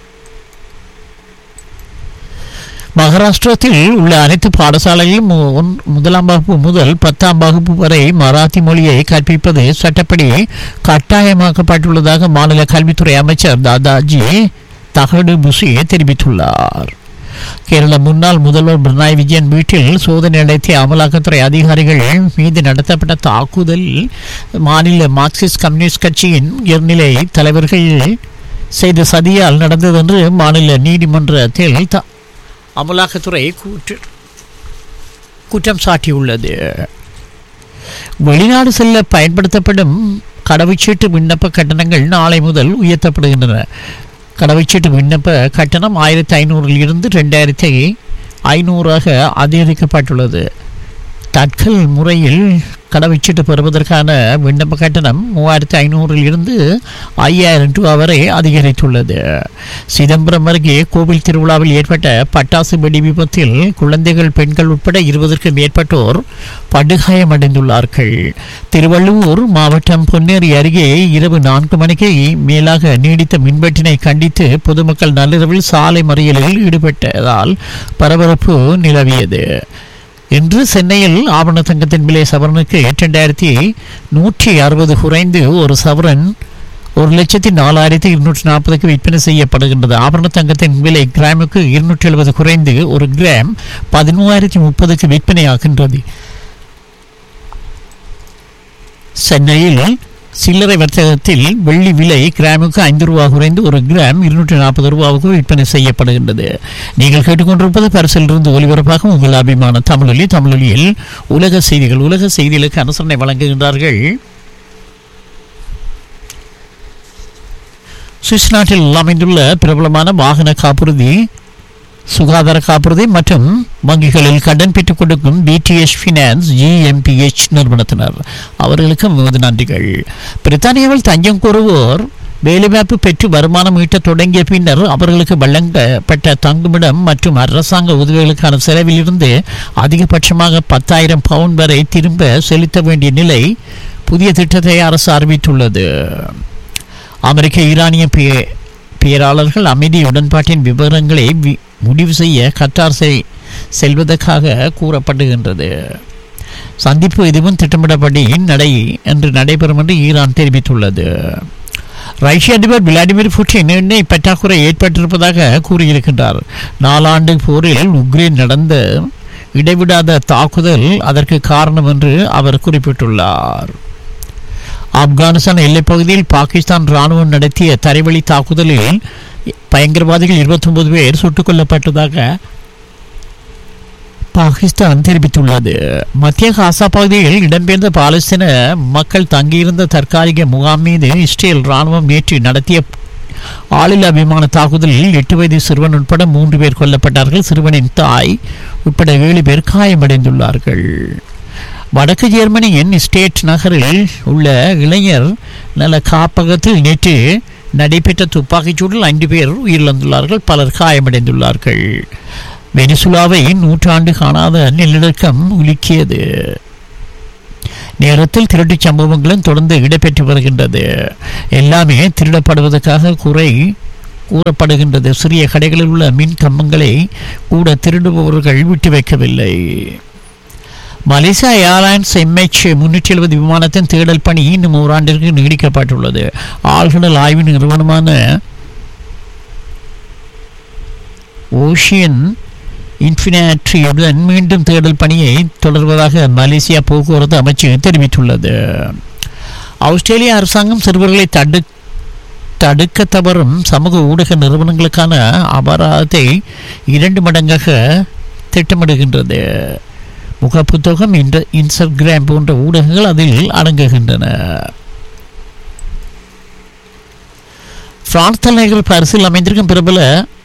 மகாராஷ்டிரத்தில் உள்ள அனைத்து பாடசாலைகளிலும் மு- ஒன்- முதலாம் வகுப்பு முதல் பத்தாம் வகுப்பு வரை மராத்தி மொழியை கற்பிப்பது சட்டப்படி கட்டாயமாக்கப்பட்டுள்ளதாக மாநில கல்வித்துறை அமைச்சர் தாதாஜி தகடு புசி தெரிவித்துள்ளார் கேரள முன்னாள் முதல்வர் பினராயி விஜயன் வீட்டில் சோதனை நடத்திய அமலாக்கத்துறை அதிகாரிகள் மீது நடத்தப்பட்ட தாக்குதல் மாநில மார்க்சிஸ்ட் கம்யூனிஸ்ட் கட்சியின் உயர்நிலை தலைவர்கள் செய்த சதியால் நடந்தது என்று மாநில நீதிமன்றத்தில் த- அமலாக்கத்துறை கூற்று குற்றம் சாட்டியுள்ளது வெளிநாடு செல்ல பயன்படுத்தப்படும் கடவுச்சீட்டு விண்ணப்ப கட்டணங்கள் நாளை முதல் உயர்த்தப்படுகின்றன கடவுச்சீட்டு விண்ணப்ப கட்டணம் ஆயிரத்தி ஐநூறில் இருந்து ரெண்டாயிரத்தி ஐநூறாக அதிகரிக்கப்பட்டுள்ளது தட்கல் முறையில் கடவுச்சீட்டு பெறுவதற்கான விண்ணப்ப கட்டணம் மூவாயிரத்தி ஐநூறில் இருந்து ஐயாயிரம் ரூபா வரை அதிகரித்துள்ளது சிதம்பரம் அருகே கோவில் திருவிழாவில் ஏற்பட்ட பட்டாசு வெடி விபத்தில் குழந்தைகள் பெண்கள் உட்பட இருபதற்கும் மேற்பட்டோர் படுகாயமடைந்துள்ளார்கள் திருவள்ளூர் மாவட்டம் பொன்னேரி அருகே இரவு நான்கு மணிக்கு மேலாக நீடித்த மின்வெட்டினை கண்டித்து பொதுமக்கள் நள்ளிரவில் சாலை மறியலில் ஈடுபட்டதால் பரபரப்பு நிலவியது இன்று சென்னையில் ஆபரண தங்கத்தின் விலை சவரனுக்கு இரண்டாயிரத்தி நூற்றி அறுபது குறைந்து ஒரு சவரன் ஒரு லட்சத்தி நாலாயிரத்தி இருநூற்றி நாற்பதுக்கு விற்பனை செய்யப்படுகின்றது ஆபரண தங்கத்தின் விலை கிராமுக்கு இருநூற்றி எழுபது குறைந்து ஒரு கிராம் பதிமூவாயிரத்தி முப்பதுக்கு விற்பனையாகின்றது சென்னையில் சில்லறை வர்த்தகத்தில் வெள்ளி விலை கிராமுக்கு ஐந்து ரூபா குறைந்து ஒரு கிராம் இருநூற்றி நாற்பது ரூபாவுக்கு விற்பனை செய்யப்படுகின்றது நீங்கள் கேட்டுக்கொண்டிருப்பது பரிசிலிருந்து ஒலிபரப்பாக உங்கள் அபிமான தமிழொலி தமிழொலியில் உலக செய்திகள் உலக செய்திகளுக்கு அனுசரணை வழங்குகின்றார்கள் சுவிஸ் நாட்டில் அமைந்துள்ள பிரபலமான வாகன காப்புறுதி சுகாதார காப்புறுதி மற்றும் வங்கிகளில் கடன் பெற்றுக் கொடுக்கும் பிடிஎஸ் ஃபினான்ஸ் ஜிஎம்பிஎச் நிறுவனத்தினர் அவர்களுக்கு நமது நன்றிகள் பிரித்தானியாவில் தஞ்சம் கூறுவோர் வேலைவாய்ப்பு பெற்று வருமானம் ஈட்டத் தொடங்கிய பின்னர் அவர்களுக்கு வழங்கப்பட்ட தங்குமிடம் மற்றும் அரசாங்க உதவிகளுக்கான செலவில் இருந்து அதிகபட்சமாக பத்தாயிரம் பவுண்ட் வரை திரும்ப செலுத்த வேண்டிய நிலை புதிய திட்டத்தை அரசு அறிவித்துள்ளது அமெரிக்க ஈரானிய பே- பேராளர்கள் அமைதி உடன்பாட்டின் விவரங்களை வி- முடிவு செய்ய கத்தார் செய்- செல்வதற்காக கூறப்படுகின்றது சந்திப்பு எதுவும் திட்டமிடப்படி நடை என்று நடைபெறும் என்று ஈரான் தெரிவித்துள்ளது ரஷ்ய அதிபர் விளாடிமிர் புட்டின் எண்ணெய் பற்றாக்குறை ஏற்பட்டிருப்பதாக கூறியிருக்கின்றார் நாலாண்டு போரில் உக்ரைன் நடந்த இடைவிடாத தாக்குதல் அதற்கு காரணம் என்று அவர் குறிப்பிட்டுள்ளார் ஆப்கானிஸ்தான் எல்லைப் பகுதியில் பாகிஸ்தான் ராணுவம் நடத்திய தரைவழி தாக்குதலில் பயங்கரவாதிகள் 29 பேர் சுட்டுக் கொல்லப்பட்டதாக பாகிஸ்தான் தெரிவித்துள்ளது மத்திய காசா பகுதியில் இடம்பெயர்ந்த பாலஸ்தீன மக்கள் தங்கியிருந்த தற்காலிக முகாம் மீது இஸ்ரேல் ராணுவம் நேற்று நடத்திய ஆளில்லா விமான தாக்குதலில் எட்டு வயது சிறுவன் உட்பட மூன்று பேர் கொல்லப்பட்டார்கள் சிறுவனின் தாய் உட்பட ஏழு பேர் காயமடைந்துள்ளார்கள் வடக்கு ஜெர்மனியின் ஸ்டேட் நகரில் உள்ள இளைஞர் நல காப்பகத்தில் நேற்று நடைபெற்ற துப்பாக்கிச் சூடில் ஐந்து பேர் உயிரிழந்துள்ளார்கள் பலர் காயமடைந்துள்ளார்கள் வெனிசுலாவை நூற்றாண்டு காணாத நிலநடுக்கம் உலுக்கியது நேரத்தில் திருட்டுச் சம்பவங்களும் தொடர்ந்து இடம்பெற்று வருகின்றது எல்லாமே திருடப்படுவதற்காக குறை கூறப்படுகின்றது சிறிய கடைகளில் உள்ள மின் கம்பங்களை கூட திருடுபவர்கள் விட்டு வைக்கவில்லை மலேசியா ஏர்லைன்ஸ் எம்ஹெச் முன்னூற்றி எழுபது விமானத்தின் தேடல் பணி இன்னும் ஓராண்டிற்கு நீடிக்கப்பட்டுள்ளது ஆழ்கடல் ஆய்வு நிறுவனமான ஓஷியன் இன்ஃபினாட்ரியுடன் மீண்டும் தேடல் பணியை தொடர்வதாக மலேசியா போக்குவரத்து அமைச்சு தெரிவித்துள்ளது ஆஸ்திரேலிய அரசாங்கம் சிறுவர்களை தடு தடுக்க தவறும் சமூக ஊடக நிறுவனங்களுக்கான அபராதத்தை இரண்டு மடங்காக திட்டமிடுகின்றது முகப்புத்தகம் இன்ற இன்ஸ்டாகிராம் போன்ற ஊடகங்கள் அதில் அடங்குகின்றன பிரான்ஸ் தலைநகர் பாரிஸில் அமைந்திருக்கும் பிரபல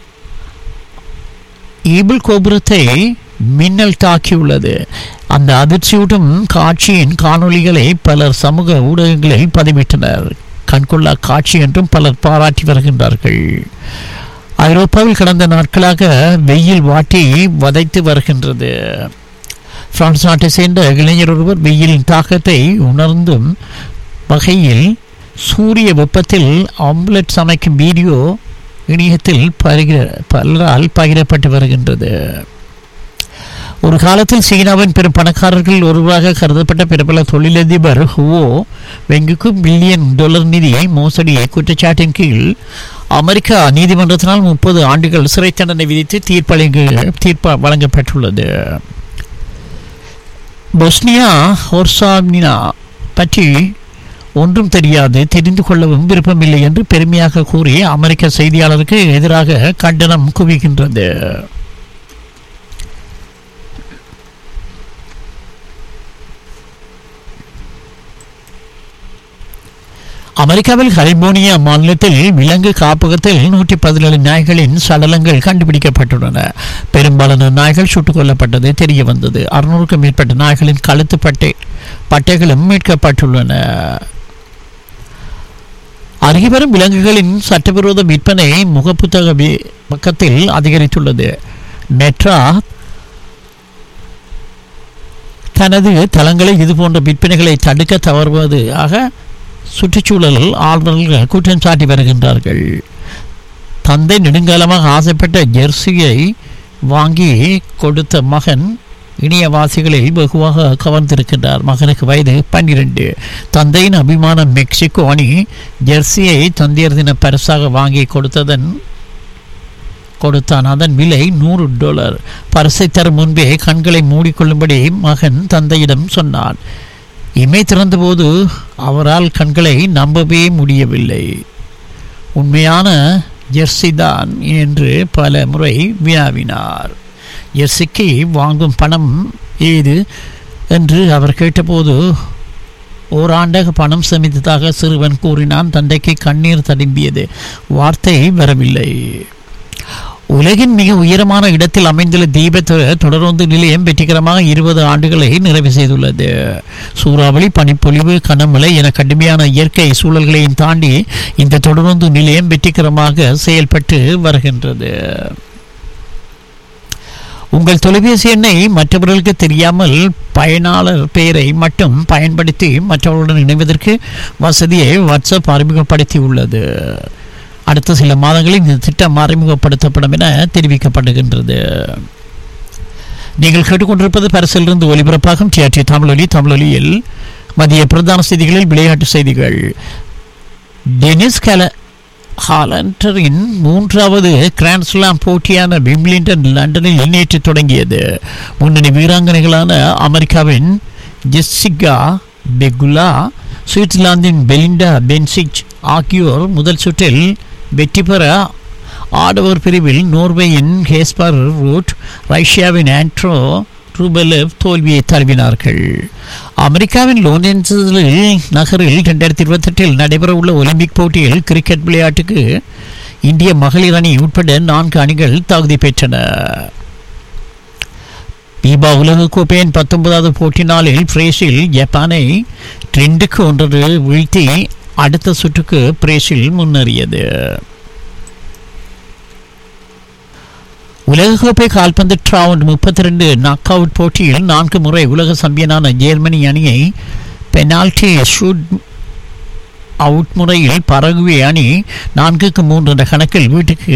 ஈபிள் கோபுரத்தை மின்னல் தாக்கியுள்ளது அந்த அதிர்ச்சியூட்டும் காட்சியின் காணொளிகளை பலர் சமூக ஊடகங்களில் பதிவிட்டனர் கண்கொள்ளா காட்சி என்றும் பலர் பாராட்டி வருகின்றார்கள் ஐரோப்பாவில் கடந்த நாட்களாக வெயில் வாட்டி வதைத்து வருகின்றது பிரான்ஸ் நாட்டை சேர்ந்த இளைஞர் ஒருவர் வெயிலின் தாக்கத்தை உணர்ந்தும் வகையில் சூரிய வெப்பத்தில் ஆம்லெட் சமைக்கும் வீடியோ இணையத்தில் பகிர பலரால் பகிரப்பட்டு வருகின்றது ஒரு காலத்தில் சீனாவின் பெரும் பணக்காரர்கள் ஒருவராக கருதப்பட்ட பிரபல தொழிலதிபர் ஹுவோ வெங்குக்கு பில்லியன் டாலர் நிதி மோசடி குற்றச்சாட்டின் கீழ் அமெரிக்கா நீதிமன்றத்தினால் முப்பது ஆண்டுகள் சிறை தண்டனை விதித்து தீர்ப்பளிங்க தீர்ப்பு வழங்கப்பட்டுள்ளது பொஸ்னியா ஹோர்சாமினா பற்றி ஒன்றும் தெரியாது தெரிந்து கொள்ளவும் விருப்பமில்லை என்று பெருமையாக கூறி அமெரிக்க செய்தியாளருக்கு எதிராக கண்டனம் குவிக்கின்றது அமெரிக்காவில் கலிபோர்னியா மாநிலத்தில் விலங்கு காப்பகத்தில் நூற்றி பதினேழு நாய்களின் சடலங்கள் கண்டுபிடிக்கப்பட்டுள்ளன பெரும்பாலான நாய்கள் சுட்டுக் கொல்லப்பட்டது தெரிய வந்தது அறுநூறுக்கும் மேற்பட்ட நாய்களின் கழுத்து பட்டை பட்டைகளும் மீட்கப்பட்டுள்ளன அருகிவரும் விலங்குகளின் சட்டவிரோத விற்பனை முகப்புத்தக வி- பக்கத்தில் அதிகரித்துள்ளது நெட்ரா தனது தளங்களை இதுபோன்ற விற்பனைகளை தடுக்க தவறுவது ஆக சுற்றுச்சூழல் ஆளுநர்கள் குற்றம் சாட்டி வருகின்றார்கள் தந்தை நெடுங்காலமாக ஆசைப்பட்ட ஜெர்சியை வாங்கி கொடுத்த மகன் இணையவாசிகளில் வெகுவாக கவர்ந்திருக்கின்றார் மகனுக்கு வயது பன்னிரண்டு தந்தையின் அபிமான மெக்சிகோ அணி ஜெர்சியை தந்தையர் தின பரிசாக வாங்கி கொடுத்ததன் கொடுத்தான் அதன் விலை நூறு டாலர் பரிசை தரும் முன்பே கண்களை மூடிக்கொள்ளும்படி மகன் தந்தையிடம் சொன்னான் இமை திறந்தபோது அவரால் கண்களை நம்பவே முடியவில்லை உண்மையான ஜெர்சி தான் என்று பல முறை வினாவினார் ஜெர்சிக்கு வாங்கும் பணம் ஏது என்று அவர் கேட்டபோது ஓராண்டாக பணம் சேமித்ததாக சிறுவன் கூறினான் தந்தைக்கு கண்ணீர் ததும்பியது வார்த்தை வரவில்லை உலகின் மிக உயரமான இடத்தில் அமைந்துள்ள தீப தொ- தொடருந்து நிலையம் வெற்றிகரமாக இருபது ஆண்டுகளை நிறைவு செய்துள்ளது சூறாவளி பனிப்பொழிவு கனமழை என கடுமையான இயற்கை சூழல்களையும் தாண்டி இந்த தொடருந்து நிலையம் வெற்றிகரமாக செயல்பட்டு வருகின்றது உங்கள் தொலைபேசி எண்ணை மற்றவர்களுக்கு தெரியாமல் பயனாளர் பெயரை மட்டும் பயன்படுத்தி மற்றவர்களுடன் இணைவதற்கு வசதியை வாட்ஸ்அப் அறிமுகப்படுத்தி உள்ளது அடுத்த சில மாதங்களில் இந்த திட்டம் அறிமுகப்படுத்தப்படும் என தெரிவிக்கப்படுகின்றது நீங்கள் கேட்டுக்கொண்டிருப்பது பரிசிலிருந்து ஒலிபரப்பாகும் டிஆர்டி தமிழொலி தமிழொலியில் மதிய பிரதான செய்திகளில் விளையாட்டு செய்திகள் டெனிஸ் கல ஹாலண்டரின் மூன்றாவது கிராண்ட்ஸ்லாம் போட்டியான விம்பிளிண்டன் லண்டனில் நேற்று தொடங்கியது முன்னணி வீராங்கனைகளான அமெரிக்காவின் ஜெஸ்ஸிகா பெகுலா சுவிட்சர்லாந்தின் பெலிண்டா பென்சிச் ஆகியோர் முதல் சுற்றில் வெற்றி பெற ஆடவர் பிரிவில் நோர்வேயின் ஹேஸ்பர் ரூட் ரஷ்யாவின் ஆண்ட்ரோ ரூபலெவ் தோல்வியை தழுவினார்கள் அமெரிக்காவின் லோனன்ஸில் நகரில் ரெண்டாயிரத்தி இருபத்தெட்டில் நடைபெறவுள்ள ஒலிம்பிக் போட்டியில் கிரிக்கெட் விளையாட்டுக்கு இந்திய மகளிர் அணி உட்பட நான்கு அணிகள் தகுதி பெற்றன பீபா உலகக்கோப்பையின் பத்தொன்பதாவது போட்டி நாளில் பிரேசில் ஜப்பானை ரெண்டுக்கு ஒன்று வீழ்த்தி அடுத்த சுற்றுக்கு பிரேசில் முன்னேறியது உலகக்கோப்பை கால்பந்து ரவுண்ட் முப்பத்தி ரெண்டு நாக் அவுட் போட்டியில் நான்கு முறை உலக சாம்பியனான ஜெர்மனி அணியை பெனால்டி ஷூட் அவுட் முறையில் பரகுவே அணி நான்குக்கு மூன்று என்ற கணக்கில் வீட்டுக்கு